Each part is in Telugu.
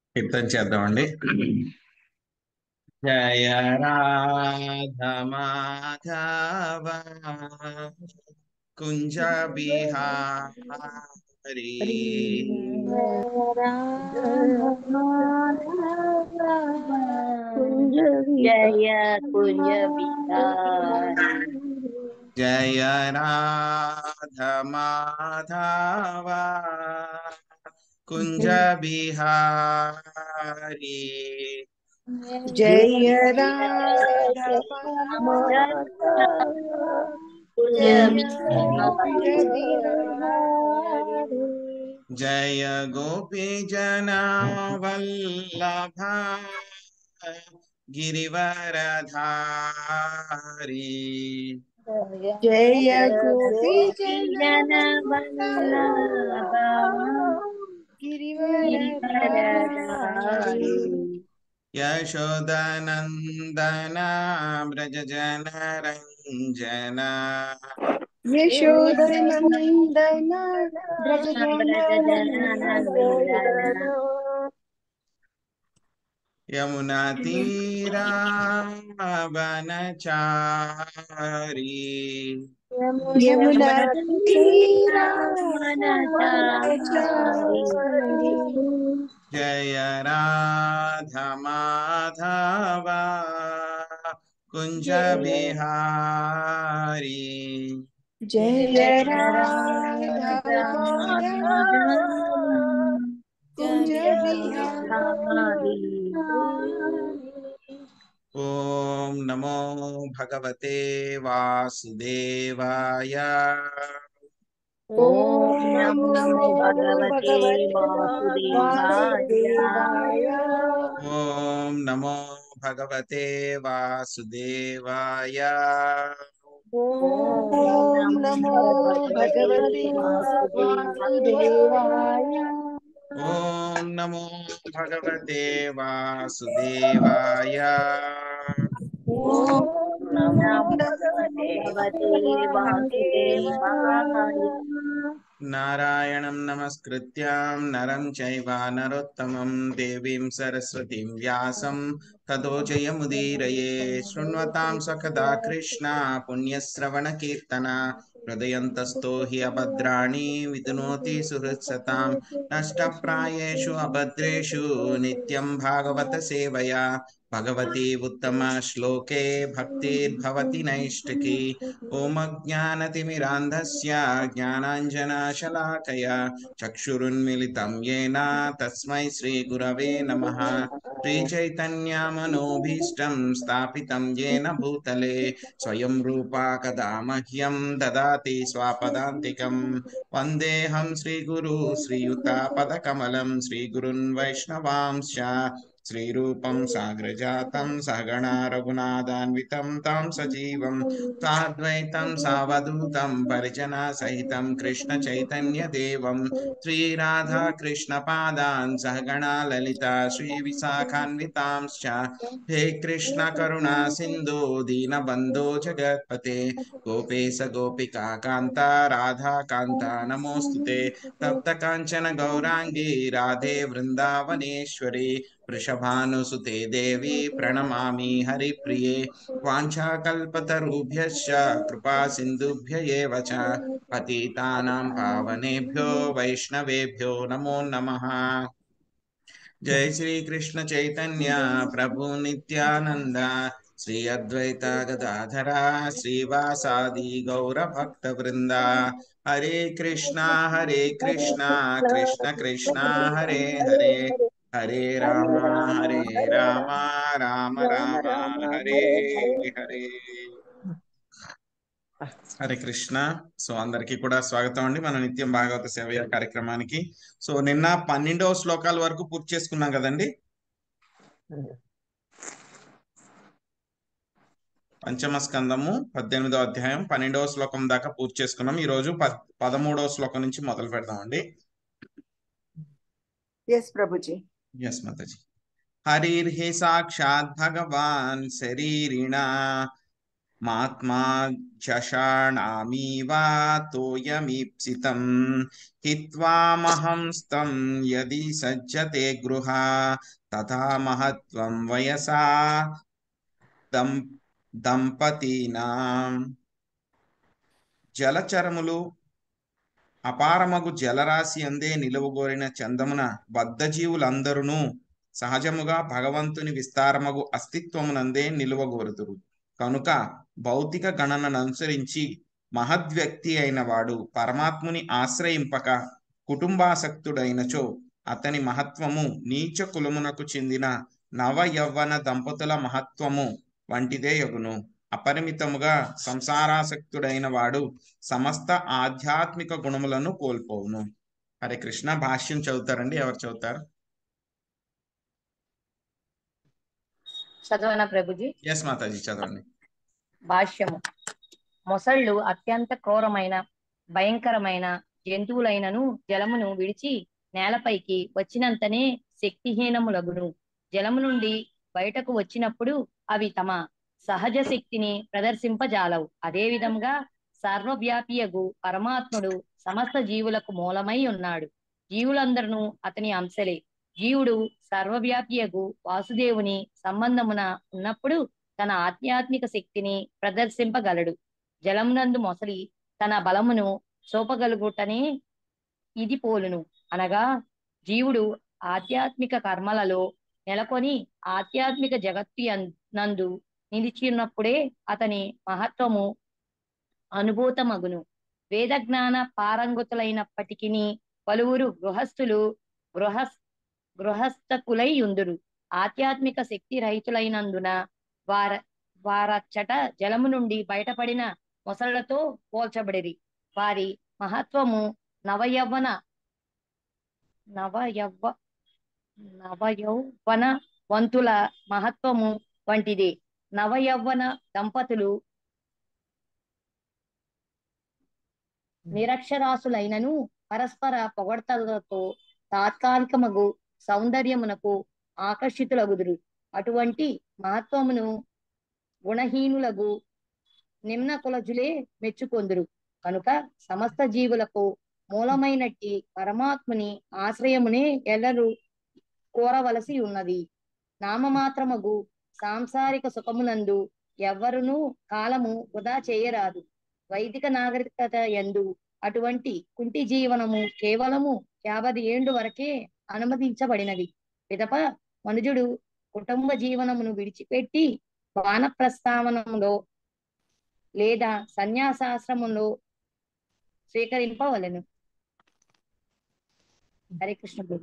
కీర్తన చేద్దామండి జయ రాధ మాధవ కుంజ బిహారీ జయ కుంజ బిహారీ జయ రాధ మాధవ కుంజ బిహారీ జయ రాధవ కుంజ జయ గోపీ జన వల్లభ గిరివరధారి జయ గోపీ జన జన వల్లభ గిరివరధారి యశోదనందన వ్రజ జన రంజన యశోదనందన బ్రజ యమునా తీరా వనచారి యమునా తీరా జయ రాధ మాధవ కుంజ బిహారీ జయ రాధ కుంజ ఓం నమో భగవతే వాసుదేవాయ ఓం నమో భగవతే వాసుదేవాయ ఓం నమో భగవతే వాసుదేవాయ ఓం నమో భగవతే వాసుదేవాయ ఓం నమో భగవతే వాసుదేవాయ ఓం నమో భగవతే వాసుదేవాయ నారాయణం నమస్కృత్యాం నరం చైవ నరోత్తమం దేవీం సరస్వతీం వ్యాసం తతో జయముదీరయే శృణ్వతాం సకదా కృష్ణ పుణ్యశ్రవణ కీర్తన హృదయంతస్థో హి అభద్రాణి విధునోతి సుహృత్సతాం నష్టప్రాయేషు అభద్రేషు నిత్యం భాగవత సేవయా భగవతి ఉత్తమ శ్లోకే భక్తిర్భవతి నైష్టికి ఓమజ్ఞానతిమిరాంధస్య జ్ఞానాంజనాశలాకయ చక్షురున్మిలితం येन తస్మై శ్రీగురవే నమః శ్రీచైతన్యమనోభీష్టం స్థాపితం येन భూతలే స్వయం రూపా కదా మహ్యం దదాతి స్వాపదాంతికం వందేహం శ్రీగురు శ్రీయుతాపదకమలం శ్రీగురున్ వైష్ణవాంశ్చ శ్రీరూపం సాగ్రజాతం సహగణా రఘునాథాన్వితం తాం సజీవం సాద్వైతం సావధూతం పరిజనా సహితం కృష్ణ చైతన్య దేవం శ్రీరాధా కృష్ణ పాదాన్ సహగణా లలిత శ్రీ విశాఖాన్వితాంశ్చ హే కృష్ణ కరుణా సింధు దీనబంధో జగత్పతే గోపేశ గోపికా కాంత రాధా కాంత నమోస్తుతే తప్త కాంచన గౌరాంగి రాధే వృందావనేశ్వరి వృషభానుసుతే దేవి ప్రణమామి హరిప్రిये వాంఛాకల్పతరుభ్యశ్చ కృపా సింధుభ్య ఏవ చ పతితానాం పావనేభ్యో వైష్ణవేభ్యో నమో నమః జై శ్రీ కృష్ణ చైతన్య ప్రభు నిత్యానంద శ్రీ అద్వైత గదాధర శ్రీవాసాది గౌర భక్త వృంద హరే కృష్ణ హరే కృష్ణ కృష్ణ కృష్ణ హరే హరే హరే రామ హరే రామ రామ రామ హరే హరే హరే కృష్ణ సో అందరికీ కూడా స్వాగతం అండి మన నిత్యం భాగవత సేవ కార్యక్రమానికి సో నిన్న పన్నెండవ శ్లోకాల వరకు పూర్తి చేసుకున్నాం కదండి పంచమ స్కందము పద్దెనిమిదవ అధ్యాయం పన్నెండవ శ్లోకం దాకా పూర్తి చేసుకున్నాం ఈ రోజు ప పదమూడవ శ్లోకం నుంచి మొదలు పెడదామండి ఎస్ ప్రభుజీ ఎస్ మాతాజీ హరిర్హి సాక్షాత్ భగవాన్ శరీరిణ మాత్మా జషాణామీవా తోయమీప్సితం హిత్వామహంస్తం యది సజ్జతే గృహ తథా మహత్వం వయసా దం దంపతీనాం జలచరములు అపారమగు జలరాశి అందే నిలువగోరిన చందమున బద్ధజీవులందరును సహజముగా భగవంతుని విస్తారమగు అస్తిత్వమునందే నిలువగోరుదురు కనుక భౌతిక గణనను అనుసరించి మహద్వ్యక్తి అయిన వాడు పరమాత్ముని ఆశ్రయింపక కుటుంబాసక్తుడైనచో అతని మహత్వము నీచ కులమునకు చెందిన నవ యవ్వన దంపతుల మహత్వము వంటిదే యగును అపరిమితముగా సంసారాసక్తుడైన వాడు సమస్త ఆధ్యాత్మిక గుణములను కోల్పోవును హరే కృష్ణ భాష్యం చదువుతారండి ఎవరు చదువుతారు చదవన ప్రభుజీ ఎస్ మాతాజీ చదవండి భాష్యము మొసళ్ళు అత్యంత క్రూరమైన భయంకరమైన జంతువులైనను జలమును విడిచి నేలపైకి వచ్చినంతనే శక్తిహీనములగును జలము నుండి బయటకు వచ్చినప్పుడు అవి తమ సహజ శక్తిని ప్రదర్శింపజాలవు అదే విధంగా సర్వవ్యాపియగు పరమాత్ముడు సమస్త జీవులకు మూలమై ఉన్నాడు జీవులందరూ అతని అంశలే జీవుడు సర్వవ్యాపియగు వాసుదేవుని సంబంధమున ఉన్నప్పుడు తన ఆధ్యాత్మిక శక్తిని ప్రదర్శింపగలడు జలమునందు మొసలి తన బలమును చూపగలుగుటనే ఇది పోలును అనగా జీవుడు ఆధ్యాత్మిక కర్మలలో నెలకొని ఆధ్యాత్మిక జగత్తు యం- నందు నిలిచినప్పుడే అతని మహత్వము అనుభూతమగును వేద జ్ఞాన పారంగతులైనప్పటికీ పలువురు గృహస్థులు గృహస్ గృహస్థకులై ఉందురు ఆధ్యాత్మిక శక్తి రహితులైనందున వార వారచ్చట జలము నుండి బయటపడిన మొసళ్లతో పోల్చబడిరి వారి మహత్వము నవయవ్వన నవయవ్వ నవయౌవన వంతుల మహత్వము వంటిది నవయవ్వన దంపతులు నిరక్షరాసులైనను పరస్పర పొగడ్తలతో తాత్కాలికమగు సౌందర్యమునకు ఆకర్షితులగుదురు అటువంటి మహత్వమును గుణహీనులగు నిమ్న కులజులే మెచ్చుకొందురు కనుక సమస్త జీవులకు మూలమైనట్టి పరమాత్ముని ఆశ్రయమునే ఎల్లరూ కోరవలసి ఉన్నది నామమాత్రమగు సాంసారిక సుఖమునందు ఎవ్వరునూ కాలము వృధా చేయరాదు వైదిక నాగరికత యందు అటువంటి కుంటి జీవనము కేవలము యాభై ఏండ్లు వరకే అనుమతించబడినది పిదప మనుజుడు కుటుంబ జీవనమును విడిచిపెట్టి వానప్రస్థావనంలో లేదా సన్యాసాశ్రమంలో స్వీకరింపవలెను హరే కృష్ణ ప్రభు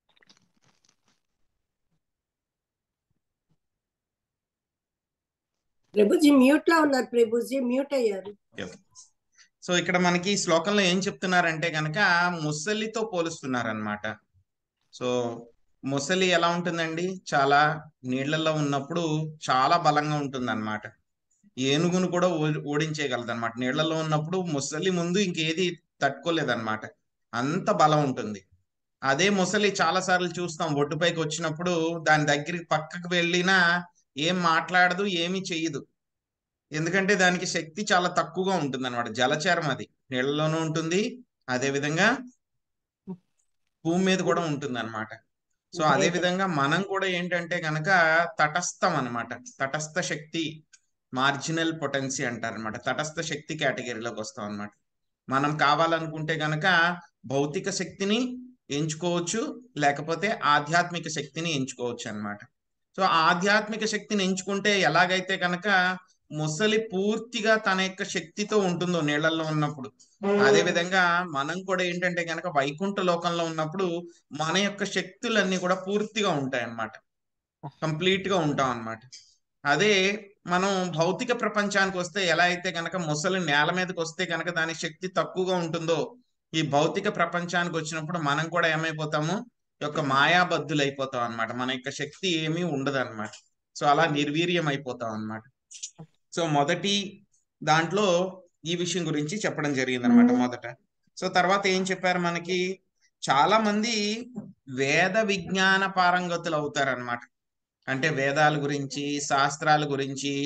ప్రభుజీ మ్యూట్ లో ఉన్నారు ప్రభుజీ మ్యూట్ అయ్యారు సో ఇక్కడ మనకి ఈ శ్లోకంలో ఏం చెప్తున్నారంటే కనుక ముసలితో పోలుస్తున్నారనమాట సో ముసలి ఎలా ఉంటుందండి చాలా నీళ్లలో ఉన్నప్పుడు చాలా బలంగా ఉంటుంది అనమాట ఏనుగును కూడా ఓ- ఓడించేయగలదు అనమాట నీళ్లలో ఉన్నప్పుడు ముసలి ముందు ఇంకేది తట్టుకోలేదన్నమాట అంత బలం ఉంటుంది అదే ముసలి చాలా సార్లు చూస్తాం ఒడ్డుపైకి వచ్చినప్పుడు దాని దగ్గరికి పక్కకు వెళ్ళినా ఏం మాట్లాడదు ఏమీ చెయ్యదు ఎందుకంటే దానికి శక్తి చాలా తక్కువగా ఉంటుంది అనమాట జలచరం అది నీళ్ళలోనూ ఉంటుంది అదే విధంగా భూమి మీద కూడా ఉంటుంది అనమాట సో అదే విధంగా మనం కూడా ఏంటంటే గనక తటస్థం అన్నమాట తటస్థ శక్తి మార్జినల్ పొటెన్సీ అంటారు అనమాట తటస్థ శక్తి కేటగిరీలోకి వస్తాం అనమాట మనం కావాలనుకుంటే గనక భౌతిక శక్తిని ఎంచుకోవచ్చు లేకపోతే ఆధ్యాత్మిక శక్తిని ఎంచుకోవచ్చు అన్నమాట సో ఆధ్యాత్మిక శక్తిని ఎంచుకుంటే ఎలాగైతే కనుక ముసలి పూర్తిగా తన యొక్క శక్తితో ఉంటుందో నీళ్ళల్లో ఉన్నప్పుడు అదే విధంగా మనం కూడా ఏంటంటే కనుక వైకుంఠ లోకంలో ఉన్నప్పుడు మన యొక్క శక్తులన్నీ కూడా పూర్తిగా ఉంటాయి అన్నమాట కంప్లీట్ గా ఉంటాం అన్నమాట అదే మనం భౌతిక ప్రపంచానికి వస్తే ఎలా అయితే కనుక ముసలి నేల మీదకి వస్తే కనుక దాని శక్తి తక్కువగా ఉంటుందో ఈ భౌతిక ప్రపంచానికి వచ్చినప్పుడు మనం కూడా ఏమైపోతాము ఈ యొక్క మాయాబద్ధులు అయిపోతాం అనమాట మన యొక్క శక్తి ఏమీ ఉండదు అనమాట సో అలా నిర్వీర్యం అయిపోతాం అనమాట సో మొదటి దాంట్లో ఈ విషయం గురించి చెప్పడం జరిగింది అనమాట మొదట సో తర్వాత ఏం చెప్పారు మనకి చాలా మంది వేద విజ్ఞాన పారంగతులు అవుతారన్నమాట అంటే వేదాల గురించి శాస్త్రాల గురించి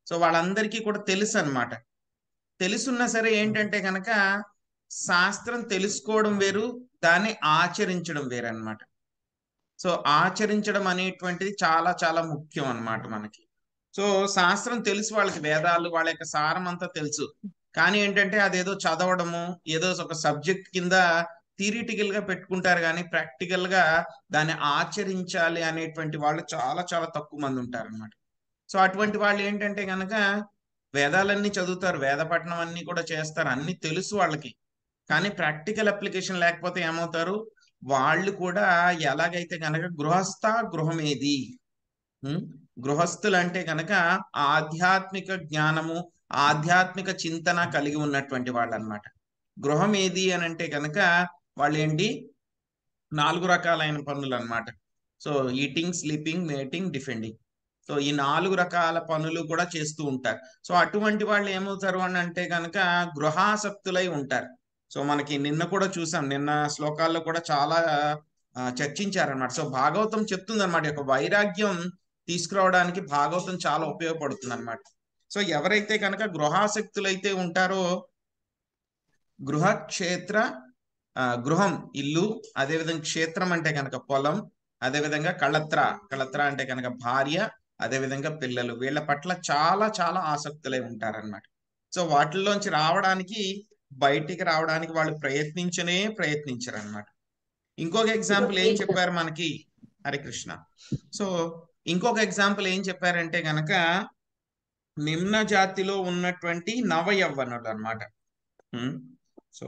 సో వాళ్ళందరికీ కూడా తెలుసు అన్నమాట తెలుసున్నా సరే ఏంటంటే కనుక శాస్త్రం తెలుసుకోవడం వేరు దాన్ని ఆచరించడం వేరు అన్నమాట సో ఆచరించడం అనేటువంటిది చాలా చాలా ముఖ్యం అన్నమాట మనకి సో శాస్త్రం తెలుసు వాళ్ళకి వేదాలు వాళ్ళ యొక్క సారం అంతా తెలుసు కానీ ఏంటంటే అదేదో చదవడము ఏదో ఒక సబ్జెక్ట్ కింద థియరిటికల్ గా పెట్టుకుంటారు కానీ ప్రాక్టికల్ గా దాన్ని ఆచరించాలి అనేటువంటి వాళ్ళు చాలా చాలా తక్కువ మంది ఉంటారు అనమాట సో అటువంటి వాళ్ళు ఏంటంటే కనుక వేదాలన్నీ చదువుతారు వేదపట్నం అన్ని కూడా చేస్తారు అన్ని తెలుసు వాళ్ళకి కానీ ప్రాక్టికల్ అప్లికేషన్ లేకపోతే ఏమవుతారు వాళ్ళు కూడా ఎలాగైతే కనుక గృహస్థ గృహమేది ఉం? గృహస్థులు అంటే కనుక ఆధ్యాత్మిక జ్ఞానము ఆధ్యాత్మిక చింతన కలిగి ఉన్నటువంటి వాళ్ళు అనమాట గృహం ఏది అని అంటే కనుక వాళ్ళు ఏంటి నాలుగు రకాలైన పనులు అన్నమాట so eating sleeping mating defending so ఈ నాలుగు రకాల పనులు కూడా చేస్తూ ఉంటారు సో అటువంటి వాళ్ళు ఏమవుతారు అని అంటే కనుక గృహాసక్తులై ఉంటారు సో మనకి నిన్న కూడా చూసాం నిన్న శ్లోకాల్లో కూడా చాలా ఆ, చర్చించారన్నమాట సో భాగవతం చెప్తుంది అనమాట యొక్క వైరాగ్యం తీసుకురావడానికి భాగవతం చాలా ఉపయోగపడుతుంది అనమాట సో ఎవరైతే కనుక గృహాసక్తులైతే ఉంటారో గృహక్షేత్ర ఆ, గృహం ఇల్లు అదేవిధంగా క్షేత్రం అంటే కనుక పొలం అదేవిధంగా కళత్ర కళత్ర అంటే కనుక భార్య అదేవిధంగా పిల్లలు వీళ్ళ పట్ల చాలా చాలా ఆసక్తులై ఉంటారన్నమాట సో వాటిల్లోంచి రావడానికి బయటికి రావడానికి వాళ్ళు ప్రయత్నించనే ప్రయత్నించరు అనమాట ఇంకొక ఎగ్జాంపుల్ ఏం చెప్పారు మనకి హరే కృష్ణ సో ఇంకొక ఎగ్జాంపుల్ ఏం చెప్పారంటే గనక నిమ్న జాతిలో ఉన్నటువంటి నవయవ్వనులు అనమాట సో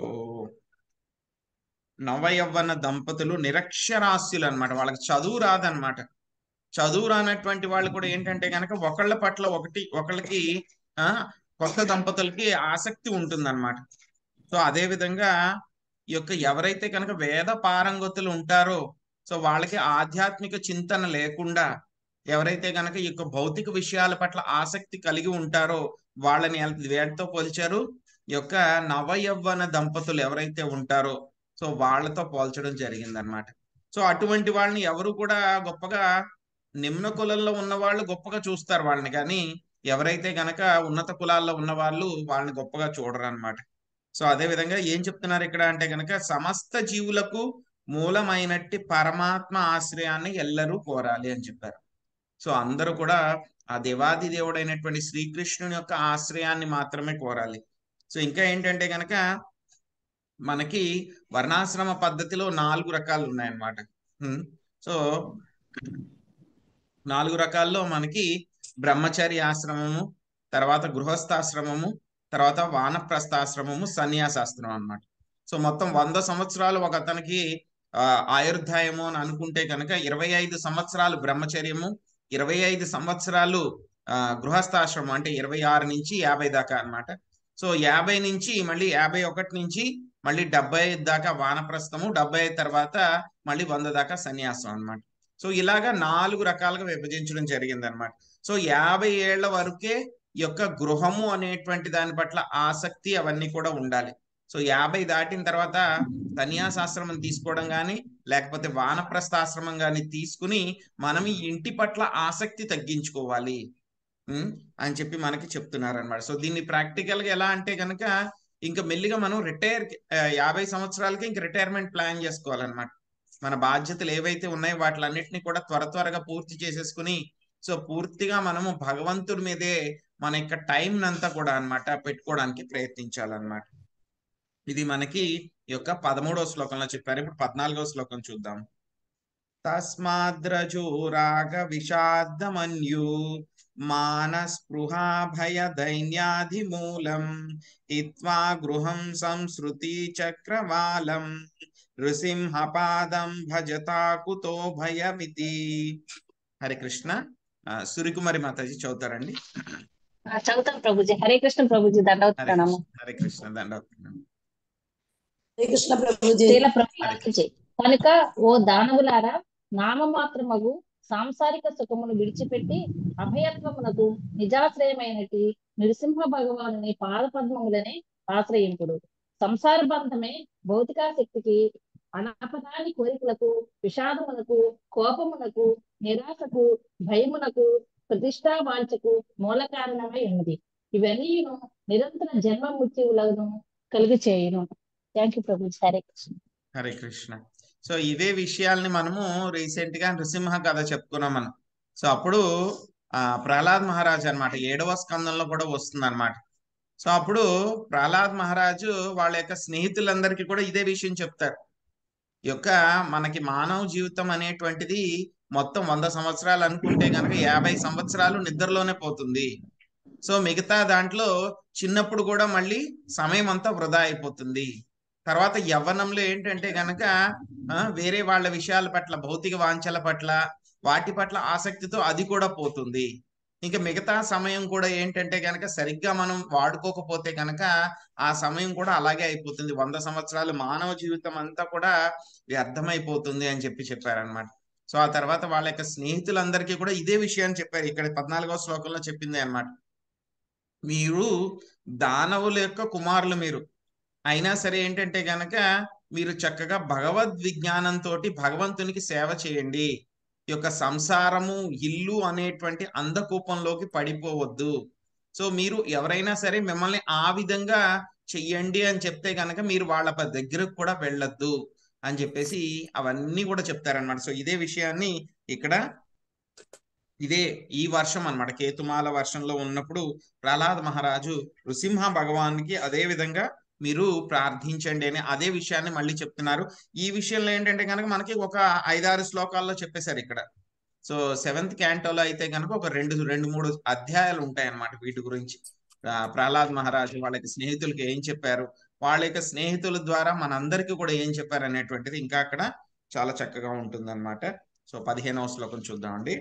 నవయవ్వన దంపతులు నిరక్షరాస్యులు అనమాట వాళ్ళకి చదువు రాదనమాట చదువు రానటువంటి వాళ్ళు కూడా ఏంటంటే కనుక ఒకళ్ళ పట్ల ఒకటి ఒకళ్ళకి ఆ కొత్త దంపతులకి ఆసక్తి ఉంటుందన్నమాట సో అదే విధంగా ఈ యొక్క ఎవరైతే కనుక వేద పారంగతులు ఉంటారో సో వాళ్ళకి ఆధ్యాత్మిక చింతన లేకుండా ఎవరైతే కనుక ఈ యొక్క భౌతిక విషయాల పట్ల ఆసక్తి కలిగి ఉంటారో వాళ్ళని ఎల్- వేటితో పోల్చారు ఈ యొక్క నవయవ్వన దంపతులు ఎవరైతే ఉంటారో సో వాళ్ళతో పోల్చడం జరిగిందనమాట సో అటువంటి వాళ్ళని ఎవరు కూడా గొప్పగా నిమ్న కులంలో ఉన్న వాళ్ళు గొప్పగా చూస్తారు వాళ్ళని కానీ ఎవరైతే గనక ఉన్నత కులాల్లో ఉన్న వాళ్ళు వాళ్ళని గొప్పగా చూడరు అనమాట సో అదే విధంగా ఏం చెప్తున్నారు ఇక్కడ అంటే గనక సమస్త జీవులకు మూలమైనట్టి పరమాత్మ ఆశ్రయాన్ని ఎల్లరూ కోరాలి అని చెప్పారు సో అందరూ కూడా ఆ దేవాది దేవుడైనటువంటి శ్రీకృష్ణుని యొక్క ఆశ్రయాన్ని మాత్రమే కోరాలి సో ఇంకా ఏంటంటే గనక మనకి వర్ణాశ్రమ పద్ధతిలో నాలుగు రకాలు ఉన్నాయన్నమాట హ్మ్. సో నాలుగు రకాల్లో మనకి బ్రహ్మచర్య ఆశ్రమము తర్వాత గృహస్థాశ్రమము తర్వాత వానప్రస్థాశ్రమము సన్యాసాశ్రమం అన్నమాట సో మొత్తం వంద సంవత్సరాలు ఒక అతనికి ఆ, ఆయుర్దాయము అని అనుకుంటే కనుక ఇరవై ఐదు సంవత్సరాలు బ్రహ్మచర్యము ఇరవై ఐదు సంవత్సరాలు ఆ, గృహస్థాశ్రమం అంటే ఇరవై ఆరు నుంచి యాభై దాకా అన్నమాట సో యాభై నుంచి మళ్ళీ యాభై ఒకటి నుంచి మళ్ళీ డెబ్బై ఐదు దాకా వానప్రస్థము డెబ్బై ఐదు తర్వాత మళ్ళీ వంద దాకా సన్యాసం అన్నమాట సో ఇలాగా నాలుగు రకాలుగా విభజించడం జరిగింది అనమాట సో యాభై ఏళ్ల వరకే ఈ యొక్క గృహము అనేటువంటి దాని పట్ల ఆసక్తి అవన్నీ కూడా ఉండాలి సో యాభై దాటిన తర్వాత సన్యాసాశ్రమం తీసుకోవడం కానీ లేకపోతే వానప్రస్థాశ్రమం కానీ తీసుకుని మనం ఈ ఇంటి పట్ల ఆసక్తి తగ్గించుకోవాలి ఉం? అని చెప్పి మనకి చెప్తున్నారు అనమాట సో దీన్ని ప్రాక్టికల్ గా ఎలా అంటే కనుక ఇంకా మెల్లిగా మనం రిటైర్ యాభై సంవత్సరాలకి ఇంక రిటైర్మెంట్ ప్లాన్ చేసుకోవాలన్నమాట మన బాధ్యతలు ఏవైతే ఉన్నాయో వాటిలన్నిటిని కూడా త్వర త్వరగా పూర్తి చేసేసుకుని సో పూర్తిగా మనము భగవంతుడి మీదే మన యొక్క టైం అంతా కూడా అన్నమాట పెట్టుకోవడానికి ప్రయత్నించాలన్నమాట ఇది మనకి ఈ యొక్క పదమూడవ శ్లోకంలో చెప్పారు ఇప్పుడు పద్నాలుగో శ్లోకం చూద్దాం తస్మాద్రజో రాగ విషాదమన్యు మానస్పృహా భయ దైన్యాధిమూలం హిత్వా గృహం సంసృతి చక్రవాలం నృసింహపాదం భజతా కుతో భయమితి హరే కృష్ణ ఆ, సూర్యకుమారి మాతాజీ చదువుతారండి ఆ, చదువుతాను ప్రభుజీ హరే కృష్ణ ప్రభుజీ హరే దండవుతున్నాము కృష్ణ హరే కృష్ణ దండవుతున్నాను హరే కృష్ణ ప్రభుజీ శ్రీల ప్రభుజీ కనుక ఓ దానవులారా నామమాత్రమగు సాంసారిక సుఖమును విడిచిపెట్టి అభయత్వమునకు నిజాశ్రయమైనటి నృసింహ భగవానుని పాదపద్మములనే ఆశ్రయింపుడు సంసార బంధమే భౌతికాశక్తికి అనపదాని కోరికలకు విషాదమునకు కోపమునకు నిరాశకు భయమునకు ప్రతిష్టా వాంఛకు మూల కారణమై ఉన్నది ఇవన్నీ నిరంతర జన్మ మృత్యువులను కలుగు చేయును thank you Prabhu Hare Krishna Hare Krishna so ఇవే విషయాల్ని మనము రీసెంట్ గా నృసింహ కథ చెప్పుకున్నాం మనం సో అప్పుడు ఆ ప్రహ్లాద్ మహారాజ్ అన్నమాట ఏడవ స్కందంలో కూడా వస్తుంది అనమాట సో అప్పుడు ప్రహ్లాద్ మహారాజు వాళ్ళ యొక్క స్నేహితులందరికీ కూడా ఇదే విషయం చెప్తారు ఈ యొక్క మనకి మానవ జీవితం అనేటువంటిది మొత్తం వంద సంవత్సరాలు అనుకుంటే కనుక యాభై సంవత్సరాలు నిద్రలోనే పోతుంది సో మిగతా దాంట్లో చిన్నప్పుడు కూడా మళ్ళీ సమయం అంతా వృధా అయిపోతుంది తర్వాత యవ్వనంలో ఏంటంటే గనక ఆ, వేరే వాళ్ళ విషయాల పట్ల భౌతిక వాంఛల పట్ల వాటి పట్ల ఆసక్తితో అది కూడా పోతుంది ఇంకా మిగతా సమయం కూడా ఏంటంటే గనక సరిగ్గా మనం వాడుకోకపోతే గనక ఆ సమయం కూడా అలాగే అయిపోతుంది వంద సంవత్సరాలు మానవ జీవితం అంతా కూడా వ్యర్థమైపోతుంది అని చెప్పి చెప్పారనమాట సో ఆ తర్వాత వాళ్ళ యొక్క స్నేహితులందరికీ కూడా ఇదే విషయాన్ని చెప్పారు ఇక్కడ పద్నాలుగవ శ్లోకంలో చెప్పింది అన్నమాట మీరు దానవుల యొక్క కుమారులు మీరు అయినా సరే ఏంటంటే గనక మీరు చక్కగా భగవద్ విజ్ఞానంతో భగవంతునికి సేవ చేయండి ఈ యొక్క సంసారము ఇల్లు అనేటువంటి అంధకూపంలోకి పడిపోవద్దు సో మీరు ఎవరైనా సరే మిమ్మల్ని ఆ విధంగా చెయ్యండి అని చెప్తే గనక మీరు వాళ్ళ ప- దగ్గరకు కూడా వెళ్ళొద్దు అని చెప్పేసి అవన్నీ కూడా చెప్తారనమాట సో ఇదే విషయాన్ని ఇక్కడ ఇదే ఈ వర్షం అన్నమాట కేతుమాల వర్షంలో ఉన్నప్పుడు ప్రహ్లాద్ మహారాజు నృసింహ భగవానికి అదే విధంగా మీరు ప్రార్థించండి అని అదే విషయాన్ని మళ్ళీ చెప్తున్నారు ఈ విషయంలో ఏంటంటే కనుక మనకి ఒక ఐదారు శ్లోకాల్లో చెప్పేశారు ఇక్కడ సో సెవెంత్ క్యాంటోలో అయితే కనుక ఒక రెండు రెండు మూడు అధ్యాయాలు ఉంటాయి అన్నమాట వీటి గురించి ఆ, ప్రహ్లాద్ మహారాజు వాళ్ళకి స్నేహితులకి ఏం చెప్పారు వాళ్ళ యొక్క స్నేహితుల ద్వారా మనందరికీ కూడా ఏం చెప్పారు అనేటువంటిది ఇంకా అక్కడ చాలా చక్కగా ఉంటుందన్నమాట సో పదిహేనవ శ్లోకం చూద్దామండి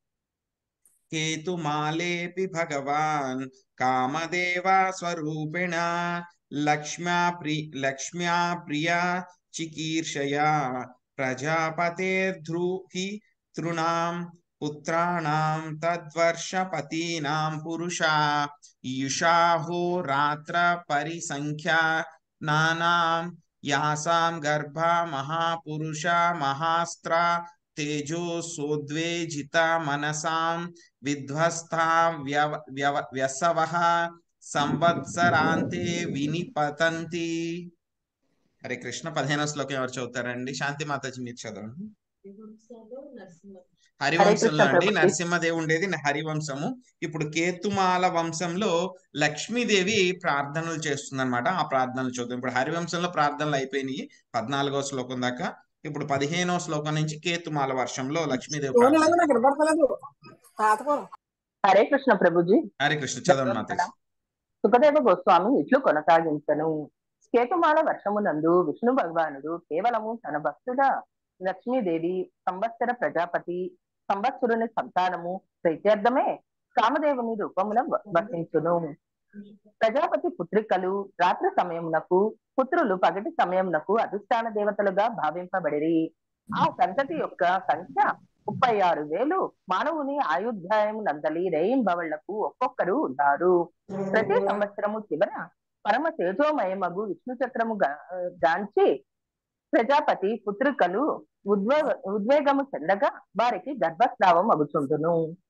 కేతుమాలేపి భగవాన్ కామదేవా స్వరూపిణ లక్ష్మ్యా ప్రి లక్ష్మ్యా ప్రియా చికీర్షయా ప్రజాపతేర్ధ్రుహి తృణాం పుత్రాణాం తద్వర్షపతీనాం పురుషా యుషాహో రాత్ర పరిసంఖ్యా నానాం యాసాం గర్భ మహాపురుష మహాస్త్ర తేజో సోద్వేజిత మనసాం విధ్వస్తా వ్యవ వ్యవ వ్యసవః సంవత్సరాంతే వినిపతంతి హరే కృష్ణ పదిహేనో శ్లోకం ఎవరు చదువుతారండి శాంతి మాతాజీ మీరు చదవండి హరివంశంలో అండి ప్రభుజీ. నరసింహదేవి ఉండేది హరివంశము ఇప్పుడు కేతుమాల వంశంలో లక్ష్మీదేవి ప్రార్థనలు చేస్తుందన్నమాట ఆ ప్రార్థనలు చూద్దాం ఇప్పుడు హరివంశంలో ప్రార్థనలు అయిపోయినాయి పద్నాలుగో శ్లోకం దాకా ఇప్పుడు పదిహేనో శ్లోకం నుంచి కేతుమాల వర్షంలో లక్ష్మీదేవి ఫోన్ ప్రార్థన ఎలాగో నాకు వినపడతలేదు తాతకం హరే కృష్ణ ప్రభుజీ హరే కృష్ణ చదవండి మాతాజీ సుఖదేవ గోస్వామి ఇట్లు కొనసాగించను కేతుమాల వర్షమునందు విష్ణు భగవానుడు కేవలము తన భక్తుడ లక్ష్మీదేవి సంవత్సర ప్రజాపతి సంవత్సరుని సంతానము ప్రీత్యర్థమే కామదేవుని రూపమున వ- వసించును ప్రజాపతి పుత్రికలు రాత్రి సమయమునకు పుత్రులు పగటి సమయమునకు అధిష్టాన దేవతలుగా భావింపబడిరి ఆ సంతతి యొక్క సంఖ్య ముప్పై ఆరు వేలు మానవుని ఆయుధ్యాయం నందలి రేయింబవళ్లకు ఒక్కొక్కరు ఉన్నారు ప్రతి సంవత్సరము చివర పరమ తేజోమయమగు విష్ణు చక్రము గా- గాంచి ప్రజాపతి పుత్రికలు ఉద్వే ఉద్వేగము చెందగా వారికి గర్భస్రావం అగుచుంటును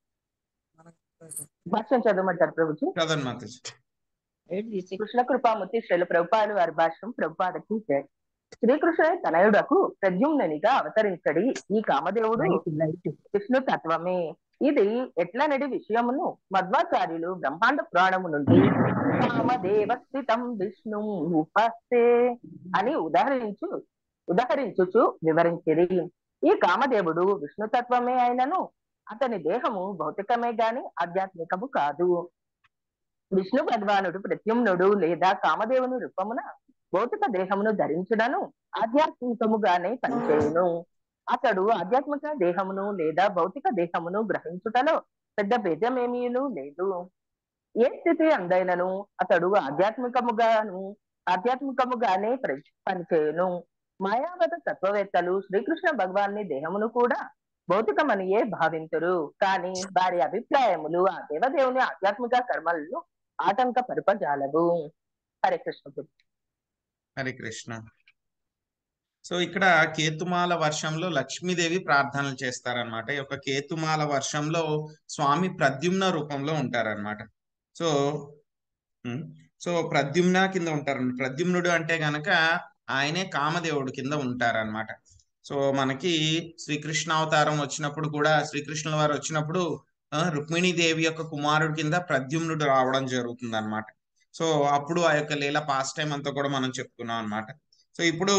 భాష్యం చదవమంటారు ప్రభుజీ చదవండి మాతాజీ కృష్ణ కృపామూర్తి శ్రీల ప్రభుపాలు వారి భాష్యం ప్రభుపాదకి జై శ్రీకృష్ణుని తనయుడకు ప్రద్యుమ్నునిగా అవతరించడి ఈ కామదేవుడు విష్ణు తత్వమే ఇది ఎట్లనడి విషయమును మధ్వాచార్యులు బ్రహ్మాండ పురాణము నుండి కామదేవ స్థితం విష్ణు ఉపస్తే అని ఉదాహరించు ఉదాహరించుచు వివరించిరి ఈ కామదేవుడు విష్ణు తత్వమే అయినను అతని దేహము భౌతికమే గాని ఆధ్యాత్మికము కాదు విష్ణు భగవానుడు ప్రత్యుమ్నుడు లేదా కామదేవుని రూపమున భౌతిక దేహమును ధరించుడను ఆధ్యాత్మికముగానే పనిచేయును అతడు ఆధ్యాత్మిక దేహమును లేదా భౌతిక దేహమును గ్రహించుటలో పెద్ద భేదమేమీను లేదు ఏ స్థితి అందైనను అతడు ఆధ్యాత్మికముగాను ఆధ్యాత్మికముగానే ప్ర- పనిచేయును మాయావత తత్వవేత్తలు శ్రీకృష్ణ భగవాన్ని దేహమును కూడా భౌతికమనియే భావింతురు కానీ వారి అభిప్రాయములు ఆ దేవదేవుని ఆధ్యాత్మిక కర్మలను ఆటంక పరుపజాలవు హరే కృష్ణ హరే కృష్ణ సో ఇక్కడ కేతుమాల వర్షంలో లక్ష్మీదేవి ప్రార్థనలు చేస్తారనమాట ఈ యొక్క కేతుమాల వర్షంలో స్వామి ప్రద్యుమ్న రూపంలో ఉంటారనమాట సో ఉమ్, సో ప్రద్యుమ్న కింద ఉంటారు ప్రద్యుమ్నుడు అంటే గనక ఆయనే కామదేవుడు కింద ఉంటారనమాట సో మనకి శ్రీకృష్ణ అవతారం వచ్చినప్పుడు కూడా శ్రీకృష్ణుల వారు వచ్చినప్పుడు ఆ, రుక్మిణీదేవి యొక్క కుమారుడి కింద ప్రద్యుమ్నుడు రావడం జరుగుతుంది అనమాట సో అప్పుడు ఆ యొక్క లీల పాస్ట్ టైం అంతా కూడా మనం చెప్పుకున్నాం అనమాట సో ఇప్పుడు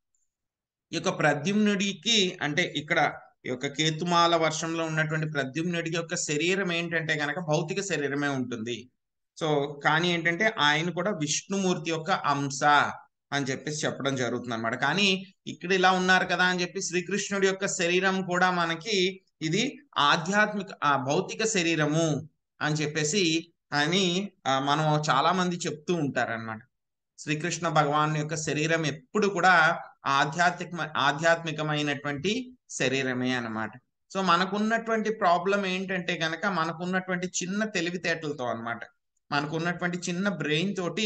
ఈ యొక్క ప్రద్యుమ్నుడికి అంటే ఇక్కడ ఈ యొక్క కేతుమాల వర్షంలో ఉన్నటువంటి ప్రద్యుమ్నుడికి యొక్క శరీరం ఏంటంటే గనక భౌతిక శరీరమే ఉంటుంది సో కానీ ఏంటంటే ఆయన కూడా విష్ణుమూర్తి యొక్క అంశ అని చెప్పేసి చెప్పడం జరుగుతుంది అనమాట కానీ ఇక్కడ ఇలా ఉన్నారు కదా అని చెప్పి శ్రీకృష్ణుడి యొక్క శరీరం కూడా మనకి ఇది ఆధ్యాత్మిక ఆ, భౌతిక శరీరము అని చెప్పేసి అని ఆ, మనం చాలా మంది చెప్తూ ఉంటారన్నమాట శ్రీకృష్ణ భగవాన్ యొక్క శరీరం ఎప్పుడు కూడా ఆధ్యాత్మిక ఆధ్యాత్మికమైనటువంటి శరీరమే అన్నమాట సో మనకున్నటువంటి ప్రాబ్లం ఏంటంటే గనక మనకున్నటువంటి చిన్న తెలివితేటలతో అన్నమాట మనకున్నటువంటి చిన్న బ్రెయిన్ తోటి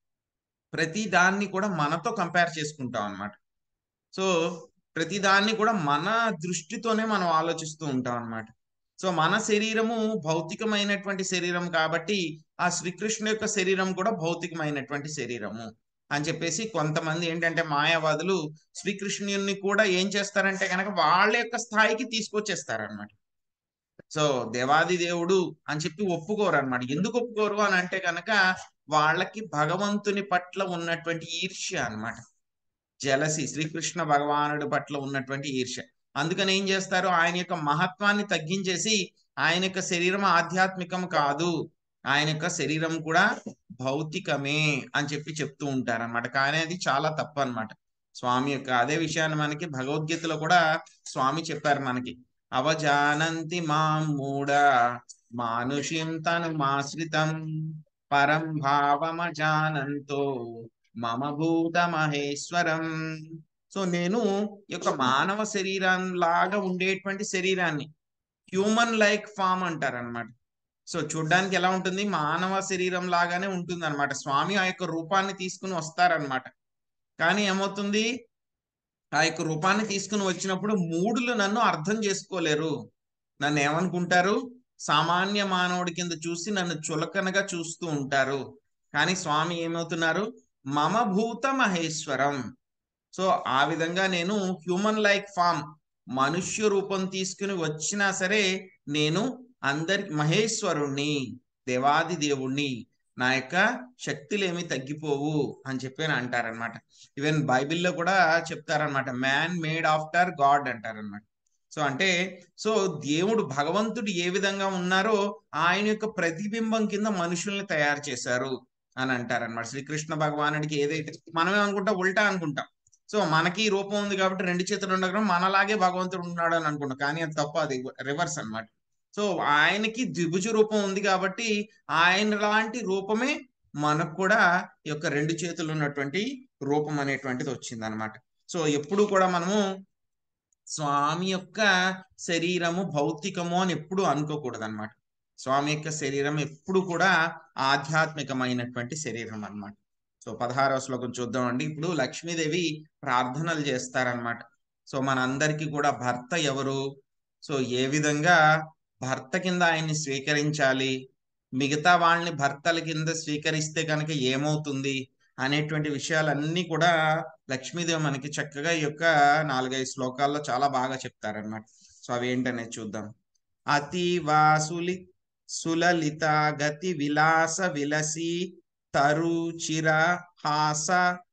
ప్రతి దాన్ని కూడా మనతో కంపేర్ చేసుకుంటాం అన్నమాట సో ప్రతి దాన్ని కూడా మన దృష్టితోనే మనం ఆలోచిస్తూ ఉంటాం అన్నమాట సో మన శరీరము భౌతికమైనటువంటి శరీరం కాబట్టి ఆ శ్రీకృష్ణ యొక్క శరీరం కూడా భౌతికమైనటువంటి శరీరము అని చెప్పేసి కొంతమంది ఏంటంటే మాయావాదులు శ్రీకృష్ణుని కూడా ఏం చేస్తారంటే కనుక వాళ్ళ యొక్క స్థాయికి తీసుకొచ్చేస్తారనమాట సో దేవాది దేవుడు అని చెప్పి ఒప్పుకోరు అనమాట ఎందుకు ఒప్పుకోరు అని అంటే కనుక వాళ్ళకి భగవంతుని పట్ల ఉన్నటువంటి ఈర్ష్య అన్నమాట జలసి శ్రీకృష్ణ భగవానుడి పట్ల ఉన్నటువంటి ఈర్ష్య అందుకని ఏం చేస్తారు ఆయన యొక్క మహత్వాన్ని తగ్గించేసి ఆయన యొక్క శరీరం ఆధ్యాత్మికం కాదు ఆయన యొక్క శరీరం కూడా భౌతికమే అని చెప్పి చెప్తూ ఉంటారు అనమాట కానీ అది చాలా తప్పు అన్నమాట స్వామి యొక్క అదే విషయాన్ని మనకి భగవద్గీతలో కూడా స్వామి చెప్పారు మనకి అవజానంతి మాం మూఢ మానుషిం తను మాశ్రితం పరం భావమజానంతో మమ భూత మహేశ్వరం సో నేను ఈ యొక్క మానవ శరీరం లాగా ఉండేటువంటి శరీరాన్ని హ్యూమన్ లైక్ ఫామ్ అంటారు అనమాట సో చూడ్డానికి ఎలా ఉంటుంది మానవ శరీరం లాగానే ఉంటుంది అనమాట స్వామి ఆ యొక్క రూపాన్ని తీసుకుని వస్తారనమాట కానీ ఏమవుతుంది ఆ యొక్క రూపాన్ని తీసుకుని వచ్చినప్పుడు మూడులు నన్ను అర్థం చేసుకోలేరు నన్ను ఏమనుకుంటారు సామాన్య మానవుడి కింద చూసి నన్ను చులకనగా చూస్తూ ఉంటారు కానీ స్వామి ఏమవుతున్నారు మమ భూత మహేశ్వరం సో ఆ విధంగా నేను హ్యూమన్ లైక్ ఫామ్ మనుష్య రూపం తీసుకుని వచ్చినా సరే నేను అందరి మహేశ్వరుణ్ణి దేవాది దేవుణ్ణి నా యొక్క శక్తులు ఏమి తగ్గిపోవు అని చెప్పి అంటారనమాట ఈవెన్ బైబిల్లో కూడా చెప్తారనమాట మ్యాన్ మేడ్ ఆఫ్టర్ గాడ్ అంటారనమాట సో అంటే సో దేవుడు భగవంతుడు ఏ విధంగా ఉన్నారో ఆయన యొక్క ప్రతిబింబం కింద మనుషుల్ని తయారు చేశారు అని అంటారనమాట శ్రీకృష్ణ భగవానుడికి ఏదైతే మనమే అనుకుంటాం ఉల్టా అనుకుంటాం సో మనకి రూపం ఉంది కాబట్టి రెండు చేతులు ఉండగా మనలాగే భగవంతుడు ఉన్నాడు అని అనుకుంటాం కానీ అది తప్ప అది రివర్స్ అన్నమాట సో ఆయనకి ద్విభుజ రూపం ఉంది కాబట్టి ఆయన లాంటి రూపమే మనకు కూడా ఈ యొక్క రెండు చేతులు ఉన్నటువంటి రూపం అనేటువంటిది వచ్చింది అనమాట సో ఎప్పుడు కూడా మనము స్వామి యొక్క శరీరము భౌతికము అని ఎప్పుడు అనుకోకూడదు అనమాట స్వామి యొక్క శరీరం ఎప్పుడు కూడా ఆధ్యాత్మికమైనటువంటి శరీరం అన్నమాట సో పదహారవ శ్లోకం చూద్దామండి ఇప్పుడు లక్ష్మీదేవి ప్రార్థనలు చేస్తారనమాట సో మనందరికీ కూడా భర్త ఎవరు సో ఏ విధంగా భర్త కింద ఆయన్ని స్వీకరించాలి మిగతా వాళ్ళని భర్తల కింద స్వీకరిస్తే కనుక ఏమవుతుంది అనేటువంటి విషయాలన్నీ కూడా లక్ష్మీదేవి మనకి చక్కగా ఈ యొక్క నాలుగైదు శ్లోకాల్లో చాలా బాగా చెప్తారనమాట సో అవి ఏంటనేది చూద్దాం అతి వాసులి సులలిత గతి విలాస విలసి తరు చిర హాస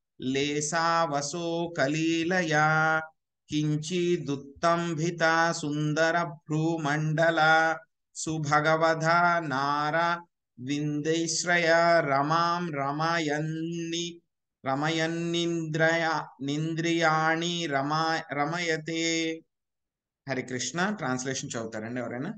లేసావసో కలీలయా కించిదుత్తంభిత సుందర భ్రూమండల సుభగవధ నార విందైశ్రయ రమాం రమయన్ని రమయన్నింద్రయ నింద్రియాణి రమా రమయతే హరి కృష్ణ ట్రాన్స్లేషన్ చదువుతారండి ఎవరైనా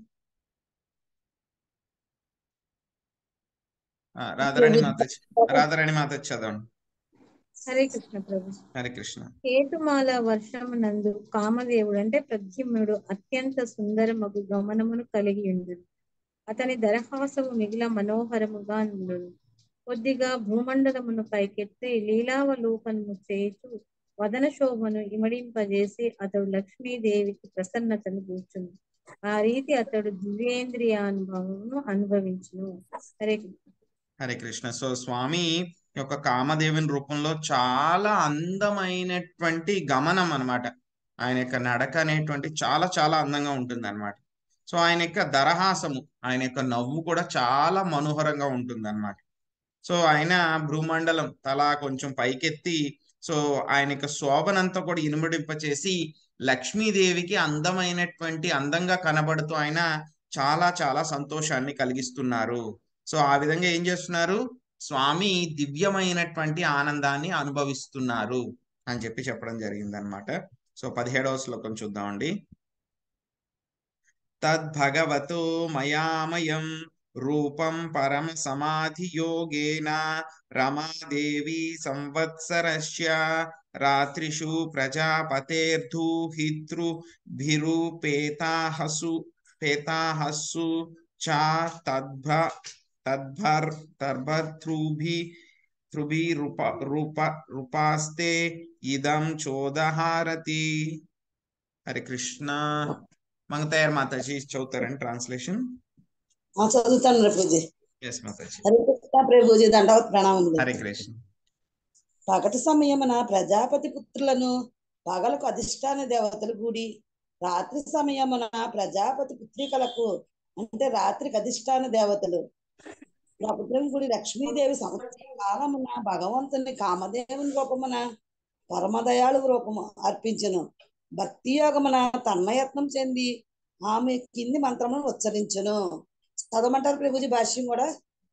ఆ, రాధారాణి మాత రాధారాణి మాత చదవండి హరే కృష్ణ ప్రభు హరి కృష్ణ కేతుమాల వర్షమునందు కామదేవుడు అంటే ప్రద్యుమ్నుడు అత్యంత సుందరమగు గమనమును కలిగి ఉండు అతని దరహాసము మిగిల మనోహరముగా నుండు కొద్దిగా భూమండలమును పైకెత్తి లీలావలోకనము చేయుచు వదన శోభను ఇమడింపజేసి అతడు లక్ష్మీదేవికి ప్రసన్నతను కూర్చుంది ఆ రీతి అతడు దివ్యేంద్రియానుభవమును అనుభవించును హరే కృష్ణ హరే కృష్ణ సో స్వామి యొక్క కామదేవుని రూపంలో చాలా అందమైనటువంటి గమనం అన్నమాట ఆయన యొక్క నడక అనేటువంటి చాలా చాలా అందంగా ఉంటుంది అనమాట సో ఆయన యొక్క దరహాసము ఆయన యొక్క నవ్వు కూడా చాలా మనోహరంగా ఉంటుంది అనమాట సో ఆయన భ్రూమండలం తల కొంచెం పైకెత్తి సో ఆయన యొక్క శోభనంతా కూడా ఇనుమడింపచేసి లక్ష్మీదేవికి అందమైనటువంటి అందంగా కనబడుతూ ఆయన చాలా చాలా సంతోషాన్ని కలిగిస్తున్నారు సో ఆ విధంగా ఏం చేస్తున్నారు స్వామి దివ్యమైనటువంటి ఆనందాన్ని అనుభవిస్తున్నారు అని చెప్పి చెప్పడం జరిగింది అనమాట సో పదిహేడవ శ్లోకం చూద్దామండి తద్భగవతో మయామయం రూపం పరమ సమాధి యోగేన రమాదేవి సంవత్సరస్య రాత్రిషు ప్రజాపతేర్ధూహితృభిరూపేతాహసు పేతాహస్సు చా తద్భ తద్భర్ తర్భతృభి త్రుభి రూప రూప రూపాస్తే ఇదం చోదహారతి హరే కృష్ణ మంగతయారు మాతాజీ చదువుతారండి ట్రాన్స్లేషన్ ఆ, చదువుతాను రే పూజీ ఎస్ మాతాజీ హరే కృష్ణ ప్రభుజీ దండవత్ ప్రణామములు హరే కృష్ణ పగటి సమయమున ప్రజాపతి పుత్రులను పగలకు అధిష్టాన దేవతలు కూడి రాత్రి సమయమున ప్రజాపతి పుత్రికలకు అంటే రాత్రికి అధిష్టాన దేవతలు నా పుత్రం గుడి లక్ష్మీదేవి సంవత్సర కాలమున భగవంతుని కామదేవుని రూపమున పరమదయాళు రూపము అర్పించును భక్తి యోగమున తన్మయత్నం చెంది ఆమె కింది మంత్రమును ఉచ్చరించును చదవమంటారు ప్రభుజీ భాష్యం కూడా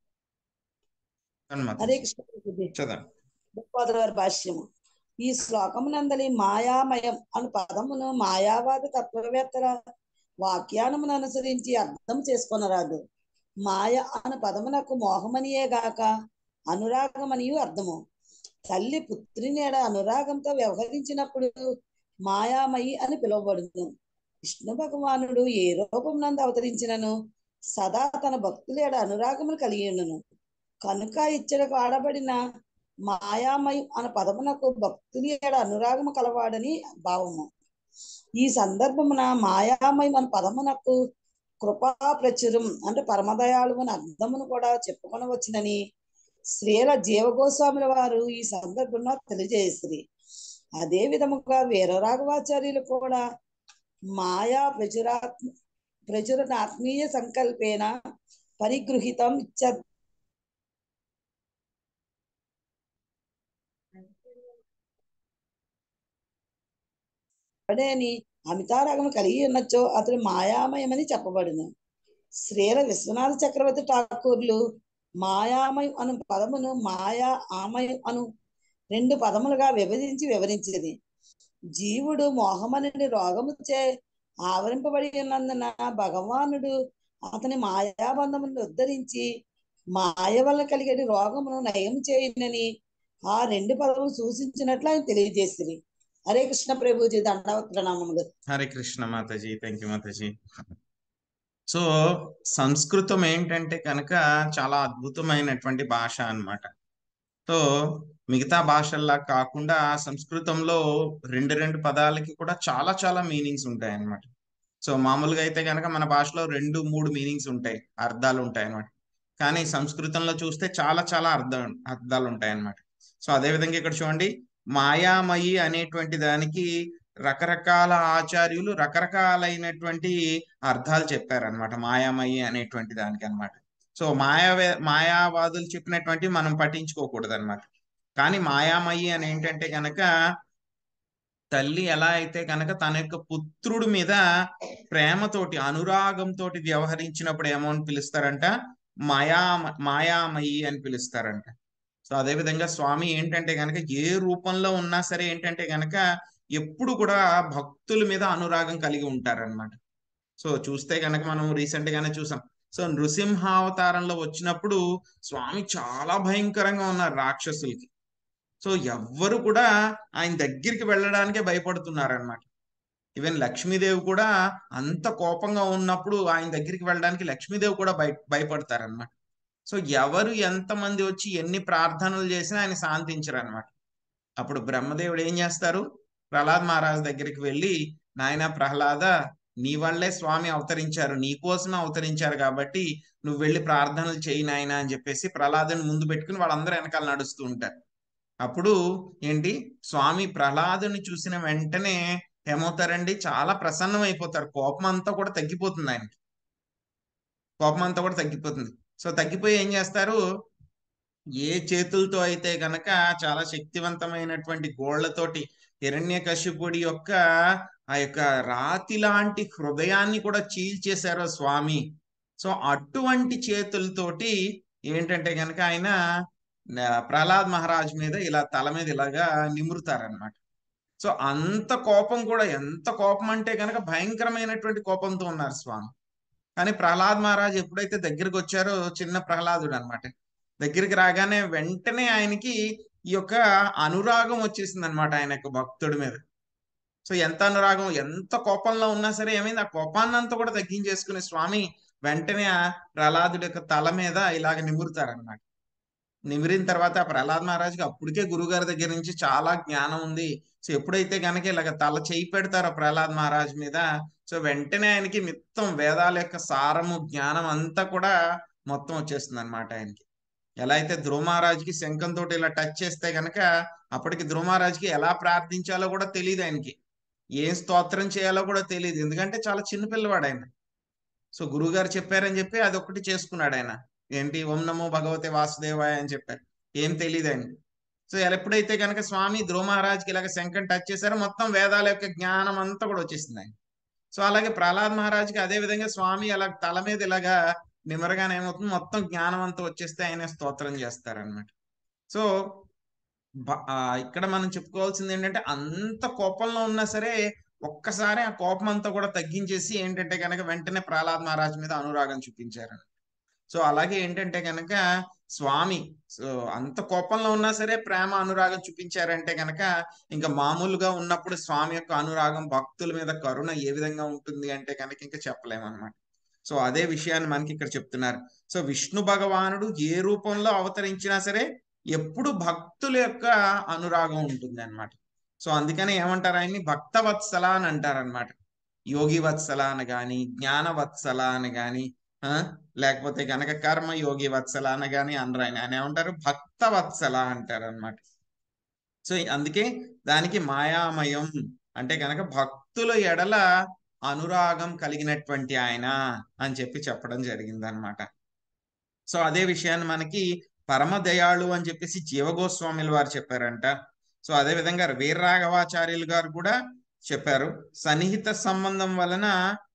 అవును మాతాజీ. హరే కృష్ణ ప్రభుజీ చదవండి భగవద్గీత వారి భాష్యము ఈ శ్లోకమునందలి మాయామయం అను పదమును మాయావాద తత్వవేత్తల వాక్యానమును అనుసరించి అర్థం చేసుకొనరాదు మాయ అను పదమునకు మోహమనియే గాక అనురాగమనియు అర్థము తల్లి పుత్రినేడ అనురాగంతో వ్యవహరించినప్పుడు మాయామయి అని పిలువబడును విష్ణు భగవానుడు ఏ రూపమునందు అవతరించినను సదా తన భక్తులేడ అనురాగమును కలిగి ఉండును కనుక ఇచ్చడకు ఆడబడిన మాయామయం అనే పదమునకు భక్తుని ఏడ అనురాగము కలవాడని భావము ఈ సందర్భమున మాయామయం అనే పదమునకు కృపా ప్రచురం అంటే పరమదయాళు అని అర్థమును కూడా చెప్పుకొనవచ్చునని శ్రీల జీవగోస్వాముల వారు ఈ సందర్భంలో తెలియజేసిరి అదే విధముగా వీరరాఘవాచార్యులు కూడా మాయా ప్రచురాత్మ ప్రచురణ ఆత్మీయ సంకల్పేన పరిగృహితం ఇచ్చ అని అమితారాగము కలిగి ఉన్నచో అతడు మాయామయమని చెప్పబడును శ్రీల విశ్వనాథ చక్రవర్తి ఠాకూర్లు మాయామయం అను పదమును మాయా ఆమయం అను రెండు పదములుగా విభజించి వివరించింది జీవుడు మోహమని రోగము చే ఆవరింపబడి ఉన్నందున భగవానుడు అతని మాయాబంధమును ఉద్ధరించి మాయ వల్ల కలిగే రోగమును నయం చేయనని ఆ రెండు పదములు సూచించినట్లు ఆయన తెలియజేసింది హరే కృష్ణ ప్రభుజీ దండవత్ ప్రణామములు Hare Krishna Mataji thank you Mataji so సంస్కృతం ఏంటంటే కనుక చాలా అద్భుతమైనటువంటి భాష అన్నమాట సో మిగతా భాషల్లా కాకుండా సంస్కృతంలో రెండు రెండు పదాలకి కూడా చాలా చాలా మీనింగ్స్ ఉంటాయి అన్నమాట సో మామూలుగా అయితే కనుక మన భాషలో రెండు మూడు మీనింగ్స్ ఉంటాయి అర్థాలు ఉంటాయి అన్నమాట కానీ సంస్కృతంలో చూస్తే చాలా చాలా అర్థం అర్థాలు ఉంటాయి అన్నమాట సో అదే విధంగా ఇక్కడ చూడండి మాయామయి అనేటువంటి దానికి రకరకాల ఆచార్యులు రకరకాలైనటువంటి అర్థాలు చెప్పారనమాట మాయామయి అనేటువంటి దానికి అన్నమాట సో మాయావే మాయావాదులు చెప్పినటువంటి మనం పట్టించుకోకూడదు అనమాట కానీ మాయామయి అని ఏంటంటే కనుక తల్లి ఎలా అయితే కనుక తన యొక్క పుత్రుడి మీద ప్రేమతోటి అనురాగంతో వ్యవహరించినప్పుడు ఏమో అని పిలుస్తారంట మాయా మాయామయి అని పిలుస్తారంట సో అదే విధంగా స్వామి ఏంటంటే కనుక ఏ రూపంలో ఉన్నా సరే ఏంటంటే కనుక ఎప్పుడు కూడా భక్తుల మీద అనురాగం కలిగి ఉంటారన్నమాట సో చూస్తే కనుక మనం రీసెంట్ గానే చూసాం సో నృసింహావతారంలో వచ్చినప్పుడు స్వామి చాలా భయంకరంగా ఉన్నారు రాక్షసులకి సో ఎవ్వరు కూడా ఆయన దగ్గరికి వెళ్ళడానికే భయపడుతున్నారన్నమాట ఈవెన్ లక్ష్మీదేవి కూడా అంత కోపంగా ఉన్నప్పుడు ఆయన దగ్గరికి వెళ్ళడానికి లక్ష్మీదేవి కూడా భయ భయపడతారన్నమాట సో ఎవరు ఎంతమంది వచ్చి ఎన్ని ప్రార్థనలు చేసినా ఆయన శాంతించరు అనమాట అప్పుడు బ్రహ్మదేవుడు ఏం చేస్తారు ప్రహ్లాద్ మహారాజ్ దగ్గరికి వెళ్ళి నాయన ప్రహ్లాద నీ వల్లే స్వామి అవతరించారు నీ కోసమే అవతరించారు కాబట్టి నువ్వు వెళ్ళి ప్రార్థనలు చేయి నాయన అని చెప్పేసి ప్రహ్లాదుని ముందు పెట్టుకుని వాళ్ళందరూ వెనకాల నడుస్తూ ఉంటారు అప్పుడు ఏంటి స్వామి ప్రహ్లాదుని చూసిన వెంటనే ఏమవుతారండి చాలా ప్రసన్నం అయిపోతారు కోపం అంతా కూడా తగ్గిపోతుంది ఆయనకి కోపం అంతా కూడా తగ్గిపోతుంది సో తగ్గిపోయి ఏం చేస్తారు ఏ చేతులతో అయితే గనక చాలా శక్తివంతమైనటువంటి గోళ్లతోటి హిరణ్యకశిపుడి యొక్క ఆ యొక్క రాతి లాంటి హృదయాన్ని కూడా చీల్చేశారో స్వామి సో అటువంటి చేతులతోటి ఏంటంటే గనక ఆయన ఆ, ప్రహ్లాద్ మహారాజ్ మీద ఇలా తల మీద ఇలాగా నిమురుతారనమాట సో అంత కోపం కూడా ఎంత కోపం అంటే గనక భయంకరమైనటువంటి కోపంతో ఉన్నారు స్వామి కానీ ప్రహ్లాద్ మహారాజ్ ఎప్పుడైతే దగ్గరికి వచ్చారో చిన్న ప్రహ్లాదుడు అనమాట దగ్గరికి రాగానే వెంటనే ఆయనకి ఈ యొక్క అనురాగం వచ్చేసింది అనమాట ఆయన యొక్క భక్తుడి మీద సో ఎంత అనురాగం ఎంత కోపంలో ఉన్నా సరే ఏమైంది ఆ కోపాన్ని అంతా కూడా తగ్గించేసుకునే స్వామి వెంటనే ఆ ప్రహ్లాదుడి యొక్క తల మీద ఇలాగ నిమురుతారనమాట నిమిరిన తర్వాత ఆ ప్రహ్లాద్ మహారాజ్కి అప్పటికే గురుగారి దగ్గర నుంచి చాలా జ్ఞానం ఉంది సో ఎప్పుడైతే గనక ఇలాగ తల చేయి పెడతారో ప్రహ్లాద్ మహారాజ్ మీద సో వెంటనే ఆయనకి మొత్తం వేదాల యొక్క సారము జ్ఞానం అంతా కూడా మొత్తం వచ్చేస్తుంది అనమాట ఆయనకి ఎలా అయితే ధ్రువ మహారాజ్కి శంఖంతో ఇలా టచ్ చేస్తే గనక అప్పటికి ధ్రువ మహారాజ్కి ఎలా ప్రార్థించాలో కూడా తెలియదు ఆయనకి ఏం స్తోత్రం చేయాలో కూడా తెలియదు ఎందుకంటే చాలా చిన్న పిల్లవాడు ఆయన సో గురువుగారు చెప్పారని చెప్పి అది ఒకటి చేసుకున్నాడు ఆయన ఏంటి ఓం నమో భగవతే వాసుదేవాయ అని చెప్పారు ఏం తెలియదు ఆయన సో ఇలా ఎప్పుడైతే కనుక స్వామి ధ్రువ మహారాజ్కి ఇలాగ శంఖం టచ్ చేశారో మొత్తం వేదాల యొక్క జ్ఞానం అంతా కూడా వచ్చేసింది ఆయన సో అలాగే ప్రహ్లాద్ మహారాజ్కి అదే విధంగా స్వామి అలా తల మీద ఇలాగా నిమరగానే ఏమవుతుంది మొత్తం జ్ఞానం అంతా వచ్చేస్తే ఆయన స్తోత్రం చేస్తారనమాట సో బ- ఆ, ఇక్కడ మనం చెప్పుకోవాల్సింది ఏంటంటే అంత కోపంలో ఉన్నా సరే ఒక్కసారి ఆ కోపం అంతా కూడా తగ్గించేసి ఏంటంటే కనుక వెంటనే ప్రహ్లాద్ మహారాజ్ మీద అనురాగం చూపించారు సో అలాగే ఏంటంటే కనుక స్వామి సో అంత కోపంలో ఉన్నా సరే ప్రేమ అనురాగం చూపించారంటే కనుక ఇంకా మామూలుగా ఉన్నప్పుడు స్వామి యొక్క అనురాగం భక్తుల మీద కరుణ ఏ విధంగా ఉంటుంది అంటే కనుక ఇంకా చెప్పలేమన్నమాట సో అదే విషయాన్ని మనకి ఇక్కడ చెప్తున్నారు సో విష్ణు భగవానుడు ఏ రూపంలో అవతరించినా సరే ఎప్పుడు భక్తుల యొక్క అనురాగం ఉంటుంది అన్నమాట సో అందుకని ఏమంటారు ఆయన్ని భక్త వత్సల అని అంటారు అనమాట యోగి వత్సల అని గాని జ్ఞాన వత్సల అని గాని ఆ, లేకపోతే గనక కర్మ యోగి వత్సల అని గాని అనరు ఆయన ఆయన ఏమంటారు భక్త వత్సల అంటారు అనమాట సో అందుకే దానికి మాయామయం అంటే కనుక భక్తుల ఎడల అనురాగం కలిగినటువంటి ఆయన అని చెప్పి చెప్పడం జరిగింది అనమాట సో అదే విషయాన్ని మనకి పరమ దయాళు అని చెప్పేసి జీవగోస్వామిల వారు చెప్పారంట సో అదే విధంగా వీరరాఘవాచార్యులు గారు కూడా చెప్పారు సన్నిహిత సంబంధం వలన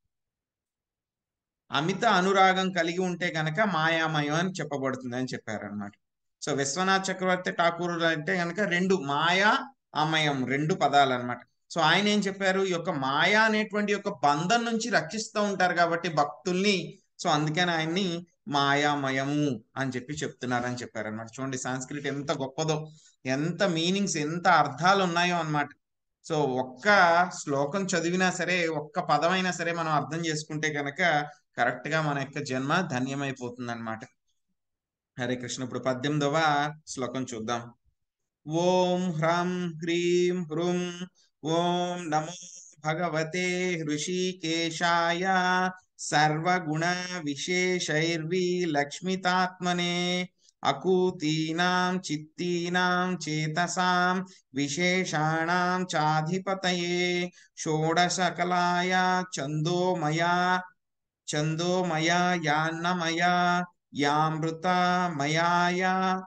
అమిత అనురాగం కలిగి ఉంటే గనక మాయామయం అని చెప్పబడుతుంది అని చెప్పారు అనమాట సో విశ్వనాథ్ చక్రవర్తి ఠాకూర్ అంటే గనక రెండు మాయా అమయం రెండు పదాలు అన్నమాట సో ఆయన ఏం చెప్పారు ఈ యొక్క మాయా అనేటువంటి యొక్క బంధం నుంచి రక్షిస్తూ ఉంటారు కాబట్టి భక్తుల్ని సో అందుకని ఆయన్ని మాయామయము అని చెప్పి చెప్తున్నారని చెప్పారు అనమాట చూడండి సంస్కృతి ఎంత గొప్పదో ఎంత మీనింగ్స్ ఎంత అర్థాలు ఉన్నాయో అన్నమాట సో ఒక్క శ్లోకం చదివినా సరే ఒక్క పదమైనా సరే మనం అర్థం చేసుకుంటే కనుక కరెక్ట్ గా మన యొక్క జన్మ ధన్యమైపోతుంది అనమాట హరే కృష్ణ ఇప్పుడు పద్దెనిమిదవ శ్లోకం చూద్దాం ఓం హ్రం హ్రీం హృం ఓం నమో భగవతే హృషికేశాయ సర్వగుణ విశేషైర్వి లక్ష్మితాత్మనే అకూతీనాం చిత్తీనాం చేతసాం విశేషాణాం చాధిపతయే షోడశకలాయ చందోమయా చందోమయా యాన్నమయా యామృతమయాయ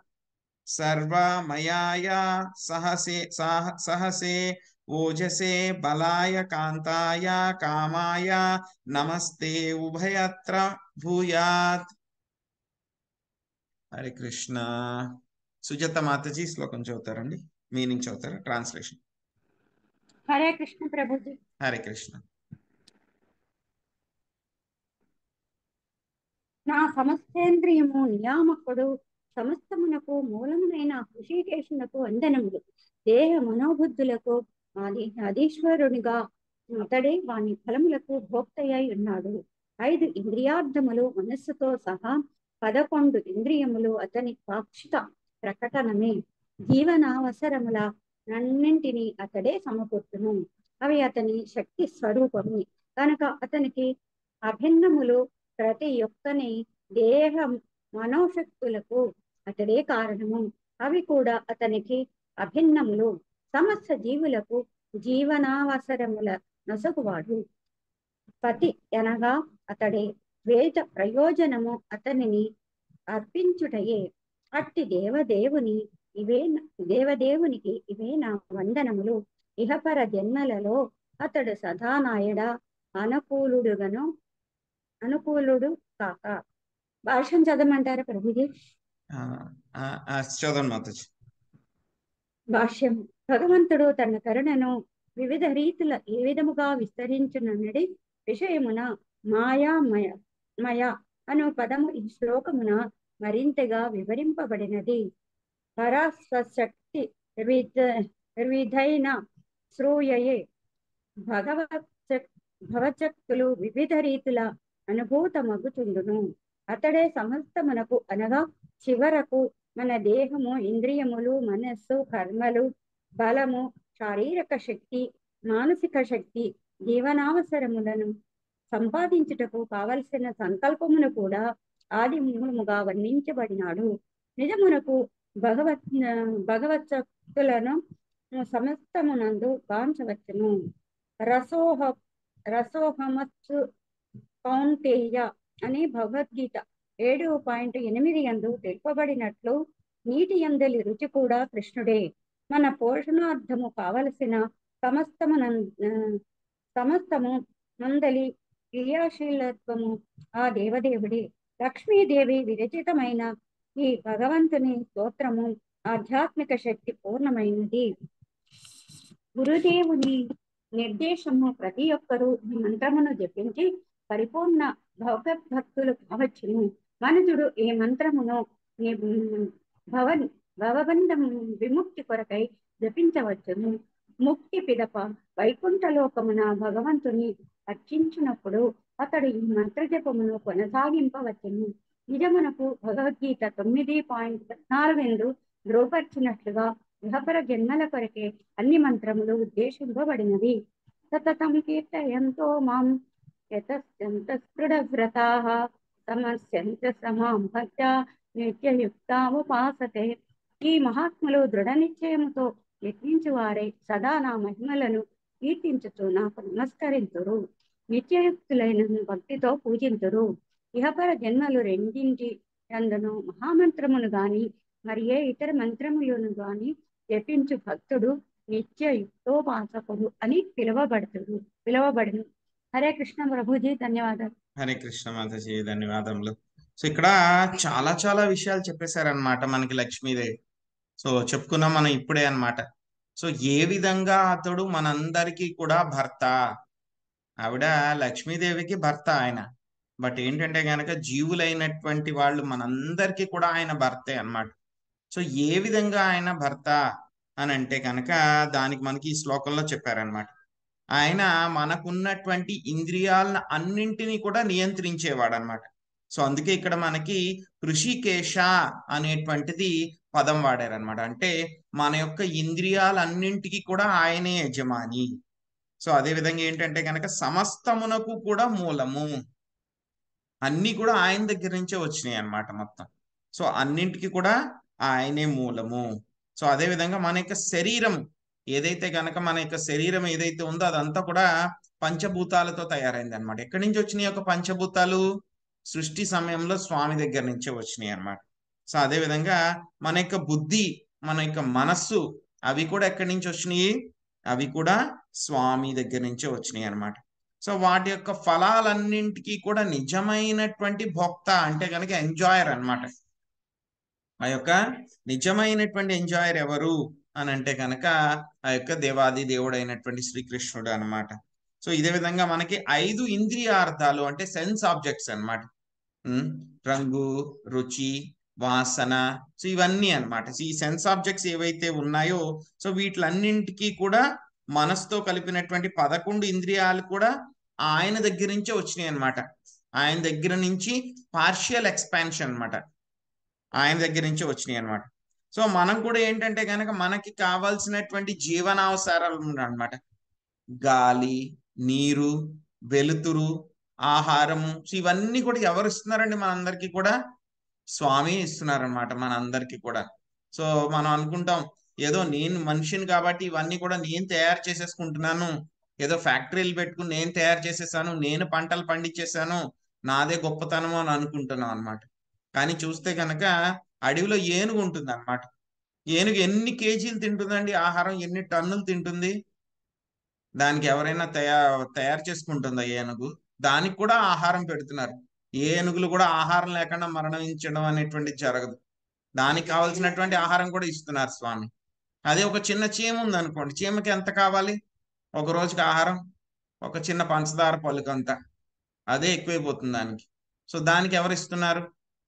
సర్వమయాయ సహసే సహ సహసే ఓజసే బలాయ కాంతాయ కామాయ నమస్తే ఉభయత్ర భూయాత్ హరే కృష్ణ సుజాత మాతజీ శ్లోకం చదువుతారండి మీనింగ్ చదువుతారా ట్రాన్స్లేషన్ హరే కృష్ణ ప్రభుజీ హరే కృష్ణ నా సమస్తేంద్రియము నియామకుడు సమస్తమునకు మూలమునైన హృషికేశునకు వందనములు దేహ మనోబుద్ధులకు ఆది అధీశ్వరునిగా అతడే వాని ఫలములకు భోక్తయ్యై ఉన్నాడు ఐదు ఇంద్రియార్థములు మనస్సుతో సహా పదకొండు ఇంద్రియములు అతని పాక్షిక ప్రకటనమే జీవనావసరముల అన్నింటినీ అతడే సమకూర్చును అవి అతని శక్తి స్వరూపము కనుక అతనికి అభిన్నములు ప్రతి ఒక్కని దేహం మనోశక్తులకు అతడే కారణము అవి కూడా అతనికి అభిన్నములు సమస్త జీవులకు జీవనావసరముల నొసగువాడు పతి అనగా అతడే వేద ప్రయోజనము అతనిని అర్పించుటయే అట్టి దేవదేవుని ఇవే న- దేవదేవునికి ఇవే నా వందనములు ఇహపర జన్మలలో అతడు సదానాయడ అనుకూలుడుగను అనుకూలుడు కాక భాష్యం చదవమంటారా ప్రభుజీ ఆ, ఆ, ఆ, చదవండి మాతాజీ భాష్యం భగవంతుడు తన కరుణను వివిధ రీతుల ఏ విధముగా విస్తరించునన్నది విషయమున మాయామయ మయ అను పదము ఈ శ్లోకమున మరింతగా వివరింపబడినది పరాస్వశక్తి విధ విధైన శ్రూయయే భగవత్ భవశక్తులు వివిధ రీతుల అనుభూతమగుచుండును అతడే సమస్తమునకు అనగా చివరకు మన దేహము ఇంద్రియములు మనస్సు కర్మలు బలము శారీరక శక్తి మానసిక శక్తి జీవనావసరములను సంపాదించుటకు కావలసిన సంకల్పమును కూడా ఆది మూలముగా వర్ణించబడినాడు నిజమునకు భగవత్ భగవత్ శక్తులను సమస్తమునందు కాంచవచ్చును రసోహ రసోహమత్సు కౌంతేయ అని భగవద్గీత ఏడు పాయింట్ ఎనిమిది యందు తెలుపబడినట్లు నీటి యందలి రుచి కూడా కృష్ణుడే మన పోషణార్థము కావలసిన సమస్తమున సమస్తము మందలి క్రియాశీలత్వము ఆ దేవదేవుడే లక్ష్మీదేవి విరచితమైన ఈ భగవంతుని స్తోత్రము ఆధ్యాత్మిక శక్తి పూర్ణమైనది గురుదేవుని నిర్దేశము ప్రతి ఒక్కరూ ఈ మంత్రమును జపించి పరిపూర్ణ భగవద్భక్తులు కావచ్చును మనుజుడు ఈ మంత్రమును ని- భవ భవబంధం విముక్తి కొరకై జపించవచ్చును ముక్తి పిదప వైకుంఠలోకమున భగవంతుని అర్చించినప్పుడు అతడు ఈ మంత్ర జపమును కొనసాగింపవచ్చును నిజమునకు భగవద్గీత తొమ్మిది పాయింట్ పద్నాలుగు ఎందు ధ్రువపరిచినట్లుగా ఇహపర జన్మల కొరకే అన్ని మంత్రములు ఉద్దేశింపబడినవి సతతం కీర్తయంతో మాం యతస్యంత స్పృఢవ్రతాః సమస్యంత సమాం భక్త నిత్యయుక్తాముపాసతే ఈ మహాత్ములు దృఢ నిశ్చయముతో యత్నించు వారే సదా నా మహిమలను కీర్తించుతూ నాకు నమస్కరింతురు నిత్యయుక్తులైన భక్తితో పూజింతురు ఇహపర జన్మలు రెండింటి అందును మహామంత్రమును గాని మరి ఏ ఇతర మంత్రములను గాని జపించు భక్తుడు నిత్య యుక్తోపాసకుడు అని పిలువబడుతుడు పిలువబడును హరే కృష్ణ ప్రభుజీ ధన్యవాదాలు హరే కృష్ణ మాతాజీ ధన్యవాదములు సో ఇక్కడ చాలా చాలా విషయాలు చెప్పేశారనమాట మనకి లక్ష్మీదేవి సో చెప్పుకున్నాం మనం ఇప్పుడే అన్నమాట సో ఏ విధంగా అతడు మనందరికీ కూడా భర్త ఆవిడ లక్ష్మీదేవికి భర్త ఆయన బట్ ఏంటంటే గనక జీవులైనటువంటి వాళ్ళు మనందరికీ కూడా ఆయన భర్తే అన్నమాట సో ఏ విధంగా ఆయన భర్త అని అంటే కనుక దానికి మనకి ఈ శ్లోకంలో చెప్పారనమాట ఆయన మనకున్నటువంటి ఇంద్రియాలను అన్నింటినీ కూడా నియంత్రించేవాడు అనమాట సో అందుకే ఇక్కడ మనకి ఋషికేశ అనేటువంటిది పదం వాడారనమాట అంటే మన యొక్క ఇంద్రియాలన్నింటికి కూడా ఆయనే యజమాని సో అదే విధంగా ఏంటంటే కనుక సమస్తమునకు కూడా మూలము అన్ని కూడా ఆయన దగ్గర నుంచే వచ్చినాయి అన్నమాట మొత్తం సో అన్నింటికి కూడా ఆయనే మూలము సో అదే విధంగా మన యొక్క శరీరం ఏదైతే గనక మన యొక్క శరీరం ఏదైతే ఉందో అదంతా కూడా పంచభూతాలతో తయారైంది అనమాట ఎక్కడి నుంచి వచ్చినాయి ఒక పంచభూతాలు సృష్టి సమయంలో స్వామి దగ్గర నుంచే వచ్చినాయి అన్నమాట సో అదే విధంగా మన యొక్క బుద్ధి మన యొక్క మనస్సు అవి కూడా ఎక్కడి నుంచి వచ్చినాయి అవి కూడా స్వామి దగ్గర నుంచే వచ్చినాయి అన్నమాట సో వాటి యొక్క ఫలాలన్నింటికి కూడా నిజమైనటువంటి భోక్త అంటే కనుక ఎంజాయర్ అన్నమాట ఆ యొక్క నిజమైనటువంటి ఎంజాయర్ ఎవరు అని అంటే కనుక ఆ యొక్క దేవాది దేవుడు అయినటువంటి శ్రీకృష్ణుడు అన్నమాట సో ఇదే విధంగా మనకి ఐదు ఇంద్రియార్థాలు అంటే సెన్స్ ఆబ్జెక్ట్స్ అన్నమాట ఉమ్, రంగు రుచి వాసన సో ఇవన్నీ అన్నమాట సో ఈ సెన్స్ ఆబ్జెక్ట్స్ ఏవైతే ఉన్నాయో సో వీటిలన్నింటికి కూడా మనసుతో కలిపినటువంటి పదకొండు ఇంద్రియాలు కూడా ఆయన దగ్గర నుంచే వచ్చినాయి అన్నమాట ఆయన దగ్గర నుంచి పార్షియల్ ఎక్స్పాన్షన్ అన్నమాట ఆయన దగ్గర నుంచి వచ్చినాయి అన్నమాట సో మనం కూడా ఏంటంటే కనుక మనకి కావాల్సినటువంటి జీవనావసరాలు అన్నమాట గాలి నీరు వెలుతురు ఆహారము సో ఇవన్నీ కూడా ఎవరు ఇస్తున్నారండి మనందరికీ కూడా స్వామి ఇస్తున్నారనమాట మనందరికీ కూడా సో మనం అనుకుంటాం ఏదో నేను మనిషిని కాబట్టి ఇవన్నీ కూడా నేను తయారు చేసేసుకుంటున్నాను ఏదో ఫ్యాక్టరీలు పెట్టుకుని నేను తయారు చేసేసాను నేను పంటలు పండించేసాను నాదే గొప్పతనం అని అనుకుంటున్నాం అనమాట కానీ చూస్తే కనుక అడవిలో ఏనుగు ఉంటుంది అనమాట ఏనుగు ఎన్ని కేజీలు తింటుందండి ఆహారం ఎన్ని టన్నులు తింటుంది దానికి ఎవరైనా తయారు తయారు చేసుకుంటుందా ఏనుగు దానికి కూడా ఆహారం పెడుతున్నారు ఏ ఏనుగులు కూడా ఆహారం లేకుండా మరణించడం అనేటువంటిది జరగదు దానికి కావాల్సినటువంటి ఆహారం కూడా ఇస్తున్నారు స్వామి అదే ఒక చిన్న చీమ ఉంది అనుకోండి చీమకి ఎంత కావాలి ఒక రోజుకి ఆహారం ఒక చిన్న పంచదార పలుకంత అదే ఎక్కువైపోతుంది దానికి సో దానికి ఎవరు ఇస్తున్నారు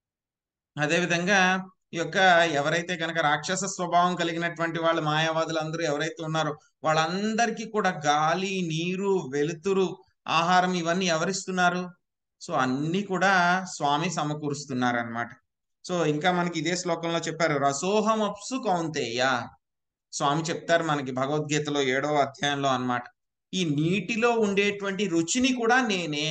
అదేవిధంగా ఈ యొక్క ఎవరైతే కనుక రాక్షస స్వభావం కలిగినటువంటి వాళ్ళు మాయావాదులు అందరూ ఎవరైతే ఉన్నారో వాళ్ళందరికీ కూడా గాలి నీరు వెలుతురు ఆహారం ఇవన్నీ ఎవరిస్తున్నారు సో అన్ని కూడా స్వామి సమకూరుస్తున్నారు అనమాట సో ఇంకా మనకి ఇదే శ్లోకంలో చెప్పారు రసోహమప్సు కౌంతేయ స్వామి చెప్తారు మనకి భగవద్గీతలో ఏడవ అధ్యాయంలో అన్నమాట ఈ నీటిలో ఉండేటువంటి రుచిని కూడా నేనే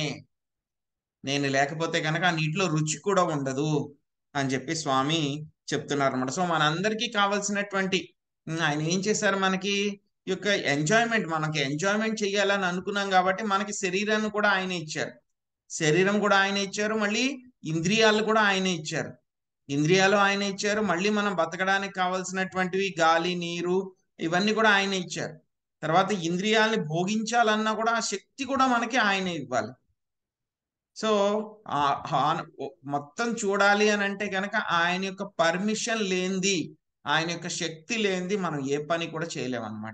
నేను లేకపోతే కనుక ఆ నీటిలో రుచి కూడా ఉండదు అని చెప్పి స్వామి చెప్తున్నారు అనమాట సో మనందరికీ కావాల్సినటువంటి ఉమ్, ఆయన ఏం చేశారు మనకి ఈ యొక్క ఎంజాయ్మెంట్ మనకి ఎంజాయ్మెంట్ చేయాలని అనుకున్నాం కాబట్టి మనకి శరీరాన్ని కూడా ఆయన ఇచ్చారు శరీరం కూడా ఆయన ఇచ్చారు మళ్ళీ ఇంద్రియాలు కూడా ఆయన ఇచ్చారు ఇంద్రియాలు ఆయన ఇచ్చారు మళ్ళీ మనం బతకడానికి కావాల్సినటువంటివి గాలి నీరు ఇవన్నీ కూడా ఆయన ఇచ్చారు తర్వాత ఇంద్రియాలని భోగించాలన్నా కూడా ఆ శక్తి కూడా మనకి ఆయన ఇవ్వాలి సో ఆ ఆ- మొత్తం చూడాలి అని అంటే కనుక ఆయన యొక్క పర్మిషన్ లేనిది ఆయన యొక్క శక్తి లేనిది మనం ఏ పని కూడా చేయలేమన్నమాట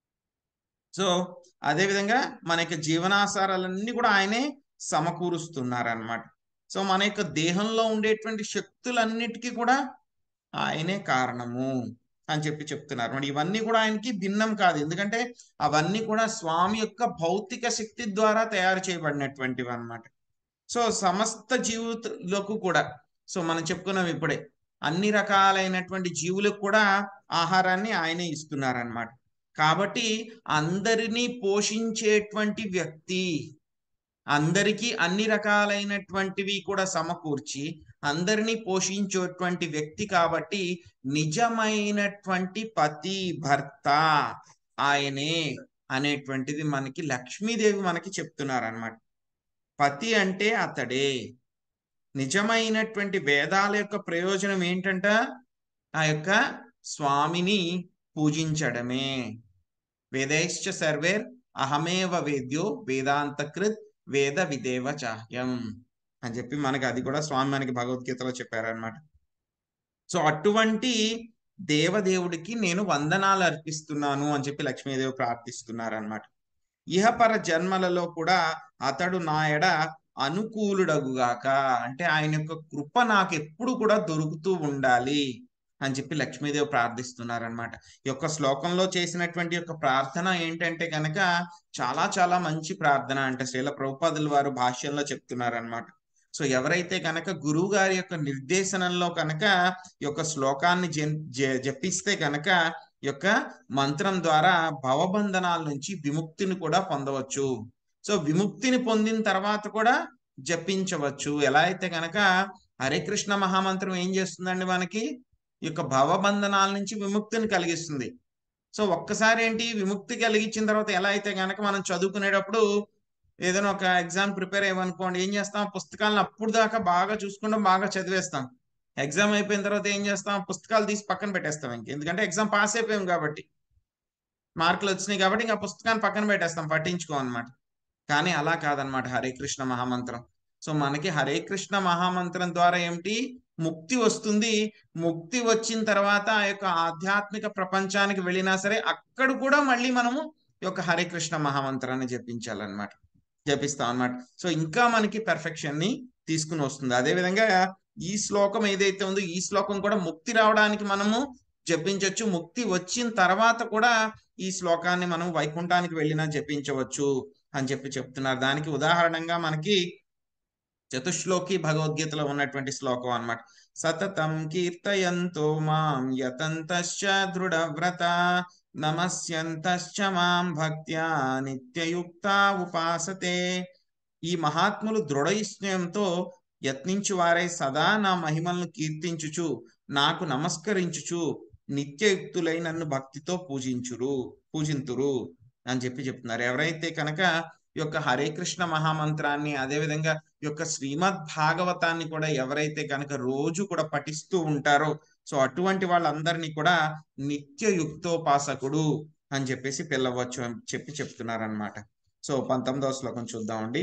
సో అదే విధంగా మన యొక్క జీవనాసారాలన్నీ కూడా ఆయనే సమకూరుస్తున్నారన్నమాట సో మన యొక్క దేహంలో ఉండేటువంటి శక్తులన్నిటికీ కూడా ఆయనే కారణము అని చెప్పి చెప్తున్నారు మరి ఇవన్నీ కూడా ఆయనకి భిన్నం కాదు ఎందుకంటే అవన్నీ కూడా స్వామి యొక్క భౌతిక శక్తి ద్వారా తయారు చేయబడినటువంటివి అన్నమాట సో సమస్త జీవులకు కూడా సో మనం చెప్పుకున్నాం ఇప్పుడే అన్ని రకాలైనటువంటి జీవులకు కూడా ఆహారాన్ని ఆయనే ఇస్తున్నారన్నమాట కాబట్టి అందరినీ పోషించేటువంటి వ్యక్తి అందరికీ అన్ని రకాలైనటువంటివి కూడా సమకూర్చి అందరినీ పోషించేటువంటి వ్యక్తి కాబట్టి నిజమైనటువంటి పతి భర్త ఆయనే అనేటువంటిది మనకి లక్ష్మీదేవి మనకి చెప్తున్నారన్నమాట పతి అంటే అతడే నిజమైనటువంటి వేదాల యొక్క ప్రయోజనం ఏంటంట ఆ యొక్క స్వామిని పూజించడమే వేదైశ్చ సర్వేర్ అహమేవ వేద్యో వేదాంతకృత్ వేద విదేవ చాహ్యం అని చెప్పి మనకి అది కూడా స్వామి మనకి భగవద్గీతలో చెప్పారనమాట సో అటువంటి దేవదేవుడికి నేను వందనాలు అర్పిస్తున్నాను అని చెప్పి లక్ష్మీదేవి ప్రార్థిస్తున్నారనమాట ఇహపర జన్మలలో కూడా అతడు నా ఎడ అనుకూలుడగుగాక అంటే ఆయన యొక్క కృప నాకు ఎప్పుడు కూడా దొరుకుతూ ఉండాలి అని చెప్పి లక్ష్మీదేవి ప్రార్థిస్తున్నారనమాట ఈ యొక్క శ్లోకంలో చేసినటువంటి యొక్క ప్రార్థన ఏంటంటే కనుక చాలా చాలా మంచి ప్రార్థన అంటే శ్రీల ప్రభుపాదుల వారు భాష్యంలో చెప్తున్నారనమాట సో ఎవరైతే కనుక గురువు గారి యొక్క నిర్దేశనంలో కనుక ఈ యొక్క శ్లోకాన్ని జపిస్తే కనుక యొక్క మంత్రం ద్వారా భవబంధనాల నుంచి విముక్తిని కూడా పొందవచ్చు సో విముక్తిని పొందిన తర్వాత కూడా జపించవచ్చు ఎలా అయితే కనుక హరే కృష్ణ మహామంత్రం ఏం చేస్తుందండి మనకి ఈ యొక్క భవబంధనాల నుంచి విముక్తిని కలిగిస్తుంది సో ఒక్కసారి ఏంటి విముక్తి కలిగించిన తర్వాత ఎలా అయితే కనుక మనం చదువుకునేటప్పుడు ఏదైనా ఒక ఎగ్జామ్ ప్రిపేర్ అయ్యమనుకోండి ఏం చేస్తాం పుస్తకాలను అప్పుడు దాకా బాగా చూసుకుంటాం బాగా చదివేస్తాం ఎగ్జామ్ అయిపోయిన తర్వాత ఏం చేస్తాం పుస్తకాలు తీసి పక్కన పెట్టేస్తాం ఇంక ఎందుకంటే ఎగ్జామ్ పాస్ అయిపోయాం కాబట్టి మార్కులు వచ్చినాయి కాబట్టి ఇంకా పుస్తకాన్ని పక్కన పెట్టేస్తాం పట్టించుకో అనమాట కానీ అలా కాదనమాట హరే కృష్ణ మహామంత్రం సో మనకి హరే కృష్ణ మహామంత్రం ద్వారా ఏమిటి ముక్తి వస్తుంది ముక్తి వచ్చిన తర్వాత ఆ యొక్క ఆధ్యాత్మిక ప్రపంచానికి వెళ్ళినా సరే అక్కడ కూడా మళ్ళీ మనము ఈ యొక్క హరే కృష్ణ మహామంత్రాన్ని జపించాలన్నమాట జపిస్తాం అనమాట సో ఇంకా మనకి పెర్ఫెక్షన్ ని తీసుకుని వస్తుంది అదే విధంగా ఈ శ్లోకం ఏదైతే ఉందో ఈ శ్లోకం కూడా ముక్తి రావడానికి మనము జపించవచ్చు ముక్తి వచ్చిన తర్వాత కూడా ఈ శ్లోకాన్ని మనం వైకుంఠానికి వెళ్ళినా జపించవచ్చు అని చెప్పి చెప్తున్నారు దానికి ఉదాహరణంగా మనకి చతుశ్లోకి భగవద్గీతలో ఉన్నటువంటి శ్లోకం అన్నమాట సతతం కీర్తయంతో మాం యతంతశ్చ దృఢవ్రత నమస్యంతశ్చ మాం భక్త్యా నిత్యయుక్త ఉపాసతే ఈ మహాత్ములు దృఢ నిశ్చయంతో యత్నించు వారై సదా నా మహిమలను కీర్తించుచు నాకు నమస్కరించుచు నిత్యయుక్తులై నన్ను భక్తితో పూజించురు పూజింతురు అని చెప్పి చెప్తున్నారు ఎవరైతే కనుక ఈ యొక్క హరే కృష్ణ మహామంత్రాన్ని అదేవిధంగా ఈ యొక్క శ్రీమద్ భాగవతాన్ని కూడా ఎవరైతే కనుక రోజు కూడా పఠిస్తూ ఉంటారో సో అటువంటి వాళ్ళందరినీ కూడా నిత్య యుక్తోపాసకుడు అని చెప్పేసి పిలవచ్చు అని చెప్పి చెప్తున్నారనమాట సో పంతొమ్మిదవ శ్లోకం చూద్దామండి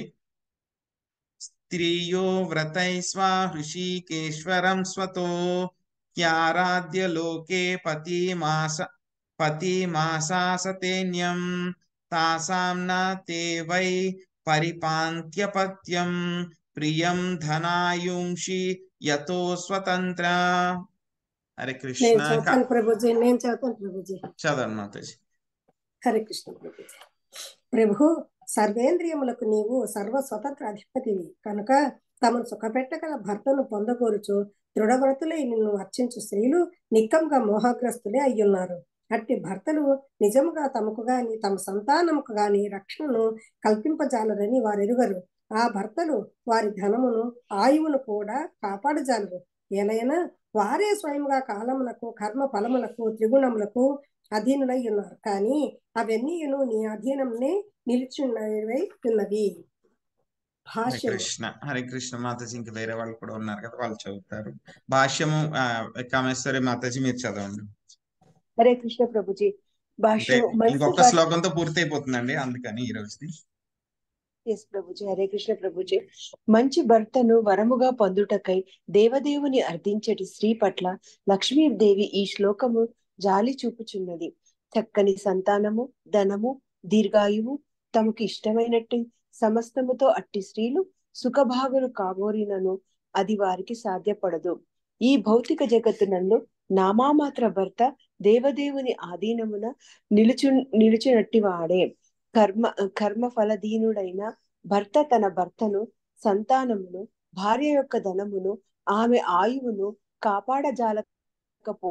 స్త్రియో వ్రతై స్వా హృషికేశ్వరం స్వతో హ్యారాధ్య లోకే పతి మాస పతి మాసాసతేన్యం తాసాం నా తే వై పరిపాంత్యపత్యం ప్రియం ధనాయుంషి యతో స్వతంత్ర హరే నేను కృష్ణ చదువుతాను ప్రభుజీ నేను చదువుతాను ప్రభుజీ చదవండి మాతాజీ హరే కృష్ణ ప్రభుజీ ప్రభు సర్వేంద్రియములకు నీవు సర్వ స్వతంత్ర అధిపతివి కనుక తమను సుఖపెట్టగల భర్తను పొందగోరుచు దృఢవ్రతులై నిన్ను అర్చించు స్త్రీలు నిక్కంగా మోహగ్రస్తులే అయ్యున్నారు అట్టి భర్తలు నిజముగా తమకు గాని తమ సంతానముకు గాని రక్షణను కల్పింపజాలరని వారెరుగరు ఆ భర్తలు వారి ధనమును ఆయువును కూడా కాపాడజాలరు ఏలైనా వారే స్వయంగా కాలములకు కర్మ ఫలములకు త్రిగుణములకు అధీనులై ఉన్నారు కానీ అవన్నీయును నీ అధీనంనే నిలిచినవై ఉన్నవి హరే భాష్యం కృష్ణ హరే కృష్ణ మాతాజీ ఇంకా వేరే వాళ్ళు కూడా ఉన్నారు కదా వాళ్ళు చదువుతారు భాష్యము ఆ, కామేశ్వరి మాతాజీ మీరు చదవండి హరే కృష్ణ ప్రభుజీ అంటే భాష్యం మంచి ఇంకొక భర్త శ్లోకంతో పూర్తి అయిపోతుందండి అందుకని ఈ రోజుది ఎస్ ప్రభుజీ హరే కృష్ణ ప్రభుజీ మంచి భర్తను వరముగా పొందుటకై దేవదేవుని అర్థించటి స్త్రీ పట్ల లక్ష్మీదేవి ఈ శ్లోకము జాలి చూపుచున్నది చక్కని సంతానము ధనము దీర్ఘాయువు తమకు ఇష్టమైనట్టు సమస్తముతో అట్టి స్త్రీలు సుఖభాగులు కాబోరినను అది వారికి సాధ్యపడదు ఈ భౌతిక జగత్తునందు నామామాత్ర భర్త దేవదేవుని ఆధీనమున నిలుచు నిలుచునట్టి వాడే కర్మ కర్మ ఫలధీనుడైన భర్త తన భర్తను సంతానమును భార్య యొక్క ధనమును ఆమె ఆయువును కాపాడజాలకపో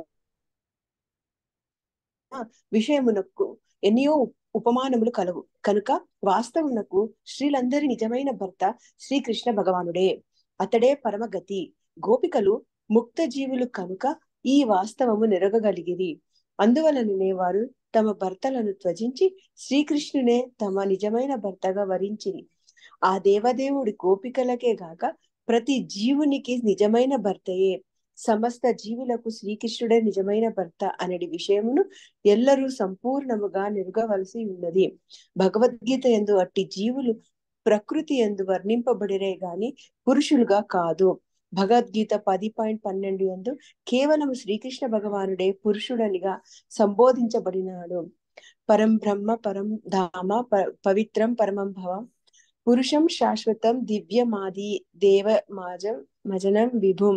విషయమునకు ఎన్నో ఉపమానములు కలవు కనుక వాస్తవమునకు స్త్రీలందరి నిజమైన భర్త శ్రీకృష్ణ భగవానుడే అతడే పరమగతి గోపికలు ముక్త జీవులు కనుక ఈ వాస్తవము నెరగగలిగిరి అందువలననే వారు తమ భర్తలను త్వజించి శ్రీకృష్ణునే తమ నిజమైన భర్తగా వరించిరి ఆ దేవదేవుడి గోపికలకే గాక ప్రతి జీవునికి నిజమైన భర్తయే సమస్త జీవులకు శ్రీకృష్ణుడే నిజమైన భర్త అనేది విషయమును ఎల్లరూ సంపూర్ణముగా నెరుగవలసి ఉన్నది భగవద్గీత ఎందు అట్టి జీవులు ప్రకృతి ఎందు వర్ణింపబడిరే గాని పురుషులుగా కాదు భగవద్గీత పది పాయింట్ పన్నెండు ఎందు కేవలం శ్రీకృష్ణ భగవానుడే పురుషుడనిగా సంబోధించబడినాడు పరం బ్రహ్మ పరం ధామ ప- పవిత్రం పరమం భవ పురుషం శాశ్వతం దివ్యమాది దేవ మాజం మజనం విభుం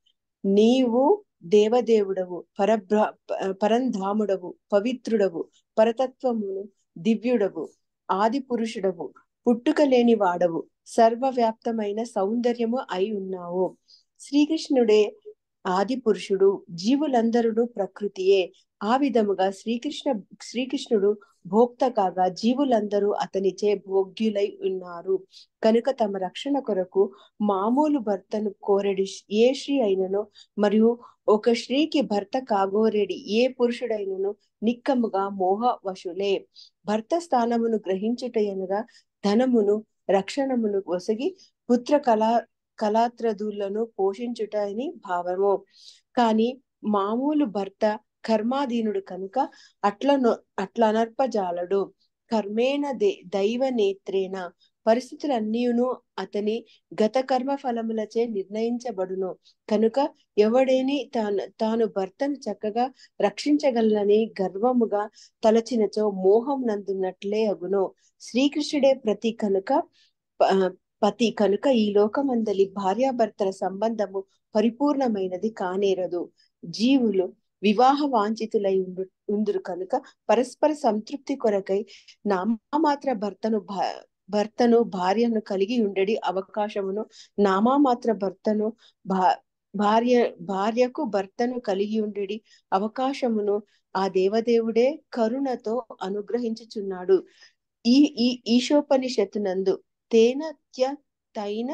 నీవు దేవదేవుడవు పరబ్ర పరంధాముడవు పవిత్రుడవు పరతత్వమును దివ్యుడవు ఆది పురుషుడవు పుట్టుక లేని వాడవు సర్వవ్యాప్తమైన సౌందర్యము అయి ఉన్నావు శ్రీకృష్ణుడే ఆది పురుషుడు జీవులందరూ ప్రకృతియే ఆ విధముగా శ్రీకృష్ణ శ్రీకృష్ణుడు భోక్త కాగా జీవులందరూ అతనిచే భోగ్యులై ఉన్నారు కనుక తమ రక్షణ కొరకు మామూలు భర్తను కోరెడి ఏ స్త్రీ అయినను మరియు ఒక స్త్రీకి భర్త కాగోరెడి ఏ పురుషుడైనను నిక్కముగా మోహ వశులే భర్త స్థానమును గ్రహించుటయనగా ధనమును రక్షణమును ఒసగి పుత్ర కళా కళాత్రదులను పోషించుట అని భావము కానీ మామూలు భర్త కర్మాధీనుడు కనుక అట్లను అట్లా అనర్పజాలడు కర్మేణ దే దైవ నేత్రేణ పరిస్థితులన్నీయును అతని గత కర్మ ఫలములచే నిర్ణయించబడును కనుక ఎవడేని తాను తాను భర్తను చక్కగా రక్షించగలనని గర్వముగా తలచినచో మోహం నందున్నట్లే అగును శ్రీకృష్ణుడే ప్రతి కనుక ప- పతి కనుక ఈ లోకమందలి భార్యాభర్తల సంబంధము పరిపూర్ణమైనది కానేరదు జీవులు వివాహ వాంఛితులై ఉండు ఉందురు కనుక పరస్పర సంతృప్తి కొరకై నామాత్ర భర్తను భ- భర్తను భార్యను కలిగి ఉండడి అవకాశమును నామమాత్ర భర్తను భా భార్య భార్యకు భర్తను కలిగి ఉండడి అవకాశమును ఆ దేవదేవుడే కరుణతో అనుగ్రహించుచున్నాడు ఈ ఈ ఈశోపనిషత్తునందు తేనత్య తైన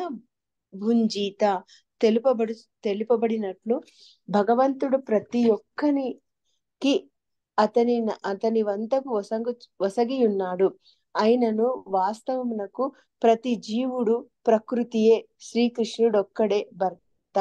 భుంజీత తెలుపబడు తెలుపబడినట్లు భగవంతుడు ప్రతి ఒక్కనికి అతని అతని వంతకు వసంగు వసగి ఉన్నాడు అయినను వాస్తవమునకు ప్రతి జీవుడు ప్రకృతియే శ్రీకృష్ణుడొక్కడే భర్త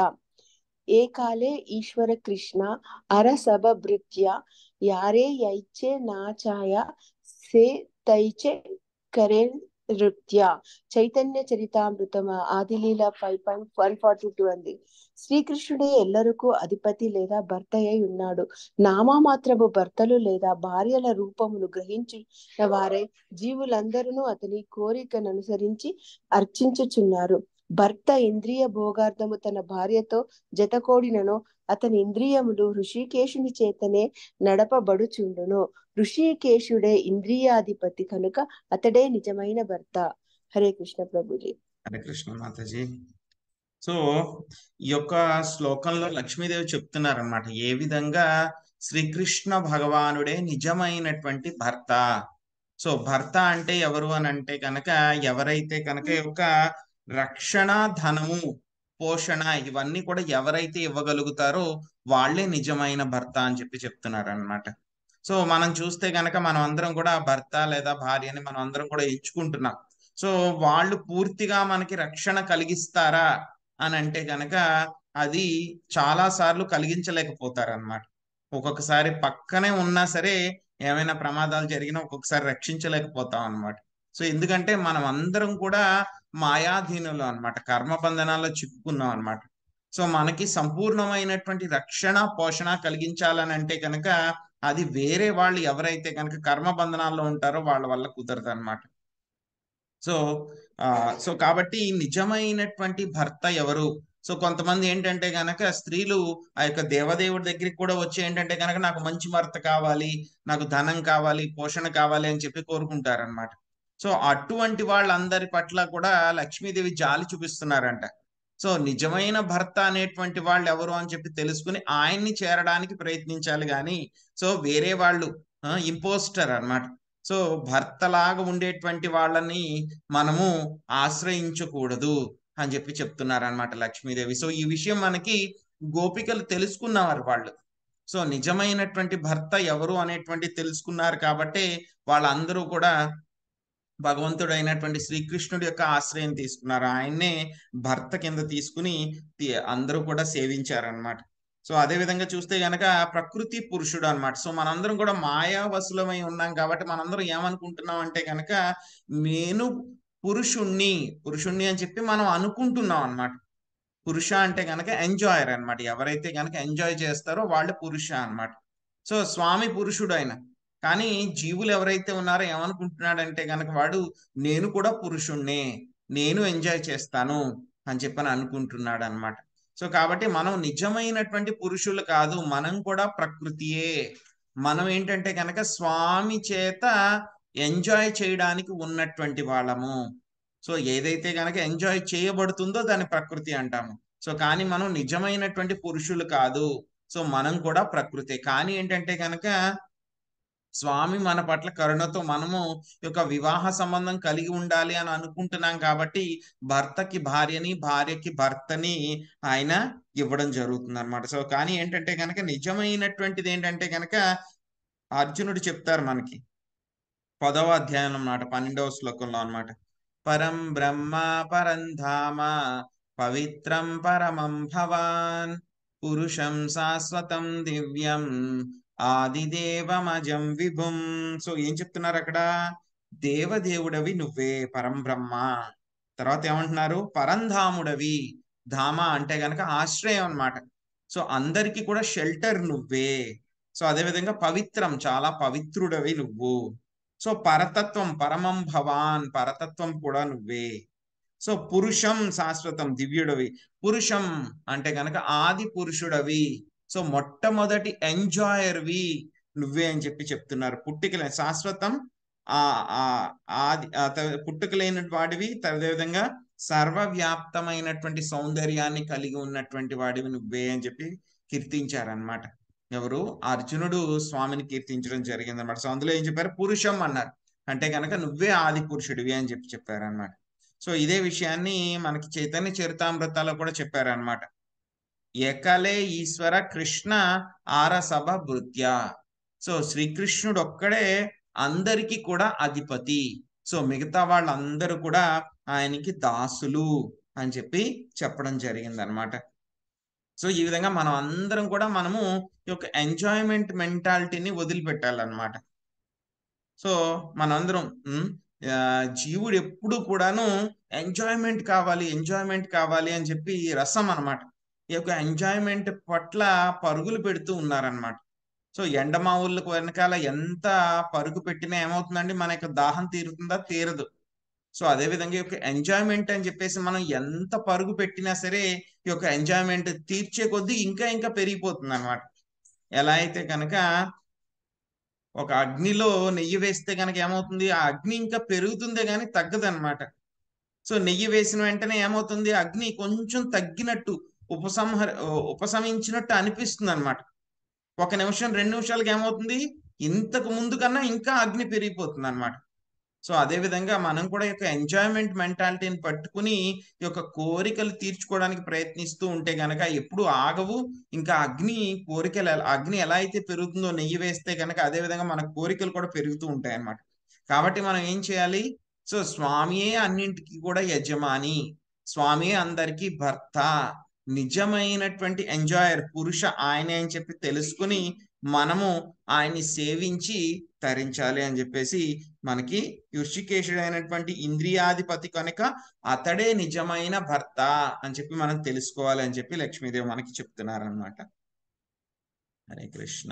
ఏ కాలే ఈశ్వర కృష్ణ అరసభ భృత్య యారే యైచే నాచాయ సే తైచే కరే నృత్య Chaitanya Charitamritam Adilila five point one forty two అంది శ్రీకృష్ణుడే ఎల్లరకు అధిపతి లేదా భర్త అయి ఉన్నాడు నామమాత్రపు భర్తలు లేదా భార్యల రూపమును గ్రహించిన వారే జీవులందరూ అతని కోరికను అనుసరించి అర్చించుచున్నారు భర్త ఇంద్రియ భోగార్థము తన భార్యతో జతకోడినను అతని ఇంద్రియములు ఋషికేశుని చేతనే నడపబడుచుండును ఋషికేశుడే ఇంద్రియాధిపతి కనుక అతడే నిజమైన భర్త హరే కృష్ణ ప్రభుజీ హరే కృష్ణ మాతాజీ సో ఈ యొక్క శ్లోకంలో లక్ష్మీదేవి చెప్తున్నారనమాట ఏ విధంగా శ్రీకృష్ణ భగవానుడే నిజమైనటువంటి భర్త సో భర్త అంటే ఎవరు అని అంటే కనుక ఎవరైతే కనుక ఈ యొక్క రక్షణ ధనము పోషణ ఇవన్నీ కూడా ఎవరైతే ఇవ్వగలుగుతారో వాళ్ళే నిజమైన భర్త అని చెప్పి చెప్తున్నారు అనమాట సో మనం చూస్తే కనుక మనం అందరం కూడా భర్త లేదా భార్యని మనం అందరం కూడా ఎంచుకుంటున్నాం సో వాళ్ళు పూర్తిగా మనకి రక్షణ కలిగిస్తారా అని అంటే కనుక అది చాలా సార్లు కలిగించలేకపోతారు అనమాట ఒక్కొక్కసారి పక్కనే ఉన్నా సరే ఏమైనా ప్రమాదాలు జరిగినా ఒక్కొక్కసారి రక్షించలేకపోతాం అనమాట సో ఎందుకంటే మనం అందరం కూడా మాయాధీనులు అనమాట కర్మ బంధనాల్లో చిక్కుకున్నాం అనమాట సో మనకి సంపూర్ణమైనటువంటి రక్షణ పోషణ కలిగించాలని అంటే కనుక అది వేరే వాళ్ళు ఎవరైతే కనుక కర్మ బంధనాల్లో ఉంటారో వాళ్ళ వల్ల కుదరదు అనమాట సో ఆ సో కాబట్టి నిజమైనటువంటి భర్త ఎవరు సో కొంతమంది ఏంటంటే గనక స్త్రీలు ఆ యొక్క దేవదేవుడి దగ్గరికి కూడా వచ్చి ఏంటంటే గనక నాకు మంచి భర్త కావాలి నాకు ధనం కావాలి పోషణ కావాలి అని చెప్పి కోరుకుంటారనమాట సో అటువంటి వాళ్ళందరి పట్ల కూడా లక్ష్మీదేవి జాలి చూపిస్తున్నారంట సో నిజమైన భర్త అనేటువంటి వాళ్ళు ఎవరు అని చెప్పి తెలుసుకుని ఆయన్ని చేరడానికి ప్రయత్నించాలి కానీ సో వేరే వాళ్ళు ఇంపోస్టర్ అన్నమాట సో భర్తలాగా ఉండేటువంటి వాళ్ళని మనము ఆశ్రయించకూడదు అని చెప్పి చెప్తున్నారు అనమాట లక్ష్మీదేవి సో ఈ విషయం మనకి గోపికలు తెలుసుకున్నవారు వాళ్ళు సో నిజమైనటువంటి భర్త ఎవరు అనేటువంటి తెలుసుకున్నారు కాబట్టి వాళ్ళందరూ కూడా భగవంతుడు అయినటువంటి శ్రీకృష్ణుడి యొక్క ఆశ్రయం తీసుకున్నారు ఆయన్నే భర్త కింద తీసుకుని తి- అందరూ కూడా సేవించారనమాట సో అదే విధంగా చూస్తే గనక ప్రకృతి పురుషుడు అన్నమాట సో మనందరం కూడా మాయా వసులమై ఉన్నాం కాబట్టి మనందరం ఏమనుకుంటున్నాం అంటే గనక నేను పురుషుణ్ణి పురుషుణ్ణి అని చెప్పి మనం అనుకుంటున్నాం అన్నమాట పురుష అంటే గనక ఎంజాయర్ అన్నమాట ఎవరైతే గనక ఎంజాయ్ చేస్తారో వాళ్ళు పురుష అన్నమాట సో స్వామి పురుషుడు ఆయన కానీ జీవులు ఎవరైతే ఉన్నారో ఏమనుకుంటున్నాడంటే గనక వాడు నేను కూడా పురుషుణ్ణే నేను ఎంజాయ్ చేస్తాను అని చెప్పని అనుకుంటున్నాడు అనమాట సో కాబట్టి మనం నిజమైనటువంటి పురుషులు కాదు మనం కూడా ప్రకృతియే మనం ఏంటంటే కనుక స్వామి చేత ఎంజాయ్ చేయడానికి ఉన్నటువంటి వాళ్ళము సో ఏదైతే కనుక ఎంజాయ్ చేయబడుతుందో దాన్ని ప్రకృతి అంటాము సో కానీ మనం నిజమైనటువంటి పురుషులు కాదు సో మనం కూడా ప్రకృతే కానీ ఏంటంటే కనుక స్వామి మన పట్ల కరుణతో మనము ఈ యొక్క వివాహ సంబంధం కలిగి ఉండాలి అని అనుకుంటున్నాం కాబట్టి భర్తకి భార్యని భార్యకి భర్తని ఆయన ఇవ్వడం జరుగుతుంది అనమాట సో కానీ ఏంటంటే కనుక నిజమైనటువంటిది ఏంటంటే కనుక అర్జునుడు చెప్తారు మనకి పదవ అధ్యాయం అన్నమాట పన్నెండవ శ్లోకంలో అన్నమాట పరం బ్రహ్మ పరం ధామ పవిత్రం పరమం భవాన్ పురుషం శాశ్వతం దివ్యం ఆదిదేవమజం విభుం సో ఏం చెప్తున్నారు అక్కడ దేవదేవుడవి నువ్వే పరం బ్రహ్మ తర్వాత ఏమంటున్నారు పరంధాముడవి ధామ అంటే గనక ఆశ్రయం అన్నమాట సో అందరికి కూడా షెల్టర్ నువ్వే సో అదే విధంగా పవిత్రం చాలా పవిత్రుడవి నువ్వు సో పరతత్వం పరమం భవాన్ పరతత్వం కూడా నువ్వే సో పురుషం శాశ్వతం దివ్యుడవి పురుషం అంటే గనక ఆది పురుషుడవి సో మొట్టమొదటి ఎంజాయర్వి నువ్వే అని చెప్పి చెప్తున్నారు పుట్టికలే శాశ్వతం ఆ ఆ ఆది ఆ త- పుట్టుక లేని వాడివి అదేవిధంగా సర్వవ్యాప్తమైనటువంటి సౌందర్యాన్ని కలిగి ఉన్నటువంటి వాడివి నువ్వే అని చెప్పి కీర్తించారనమాట ఎవరు అర్జునుడు స్వామిని కీర్తించడం జరిగింది అనమాట సో అందులో ఏం చెప్పారు పురుషం అన్నారు అంటే కనుక నువ్వే ఆది పురుషుడివి అని చెప్పి చెప్పారనమాట సో ఇదే విషయాన్ని మనకి చైతన్య చరితామృతాలో కూడా చెప్పారనమాట ఏకలే ఈశ్వర కృష్ణ ఆరసభ భృత్య సో శ్రీకృష్ణుడు ఒక్కడే అందరికీ కూడా అధిపతి సో మిగతా వాళ్ళందరూ కూడా ఆయనకి దాసులు అని చెప్పి చెప్పడం జరిగింది అనమాట సో ఈ విధంగా మనం అందరం కూడా మనము ఈ యొక్క ఎంజాయ్మెంట్ మెంటాలిటీని వదిలిపెట్టాలన్నమాట సో మనందరం ఉమ్, ఆ, జీవుడు ఎప్పుడు కూడాను ఎంజాయ్మెంట్ కావాలి ఎంజాయ్మెంట్ కావాలి అని చెప్పి రసం అన్నమాట ఈ యొక్క ఎంజాయ్మెంట్ పట్ల పరుగులు పెడుతూ ఉన్నారనమాట సో ఎండమావుళ్ళకు వెనకాల ఎంత పరుగు పెట్టినా ఏమవుతుందండి మన యొక్క దాహం తీరుతుందా తీరదు సో అదే విధంగా ఈ యొక్క ఎంజాయ్మెంట్ అని చెప్పేసి మనం ఎంత పరుగు పెట్టినా సరే ఈ యొక్క ఎంజాయ్మెంట్ తీర్చే కొద్దీ ఇంకా ఇంకా పెరిగిపోతుంది అనమాట ఎలా అయితే కనుక ఒక అగ్నిలో నెయ్యి వేస్తే కనుక ఏమవుతుంది ఆ అగ్ని ఇంకా పెరుగుతుందే కానీ తగ్గదన్నమాట సో నెయ్యి వేసిన వెంటనే ఏమవుతుంది అగ్ని కొంచెం తగ్గినట్టు ఉపసంహర ఉపశమించినట్టు అనిపిస్తుంది అనమాట ఒక నిమిషం రెండు నిమిషాలకి ఏమవుతుంది ఇంతకు ముందు కన్నా ఇంకా అగ్ని పెరిగిపోతుంది అనమాట సో అదే విధంగా మనం కూడా ఈ యొక్క ఎంజాయ్మెంట్ మెంటాలిటీని పట్టుకుని ఈ యొక్క కోరికలు తీర్చుకోవడానికి ప్రయత్నిస్తూ ఉంటే గనక ఎప్పుడు ఆగవు ఇంకా అగ్ని కోరికలు ఎలా- అగ్ని ఎలా అయితే పెరుగుతుందో నెయ్యి వేస్తే గనక అదే విధంగా మన కోరికలు కూడా పెరుగుతూ ఉంటాయి అన్నమాట కాబట్టి మనం ఏం చేయాలి సో స్వామియే అన్నింటికి కూడా యజమాని స్వామియే అందరికీ భర్త నిజమైనటువంటి ఎంజాయర్ పురుష ఆయనే అని చెప్పి తెలుసుకుని మనము ఆయన్ని సేవించి తరించాలి అని చెప్పేసి మనకి ఋషికేశుడు అయినటువంటి ఇంద్రియాధిపతి కనుక అతడే నిజమైన భర్త అని చెప్పి మనం తెలుసుకోవాలి అని చెప్పి లక్ష్మీదేవి మనకి చెప్తున్నారు అనమాట హరే కృష్ణ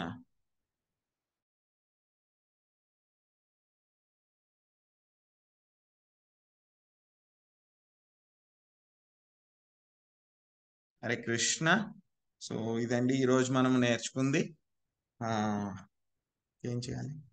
హరే కృష్ణ సో ఇదండి ఈరోజు మనం నేర్చుకుంది ఆ ఏం చేయాలి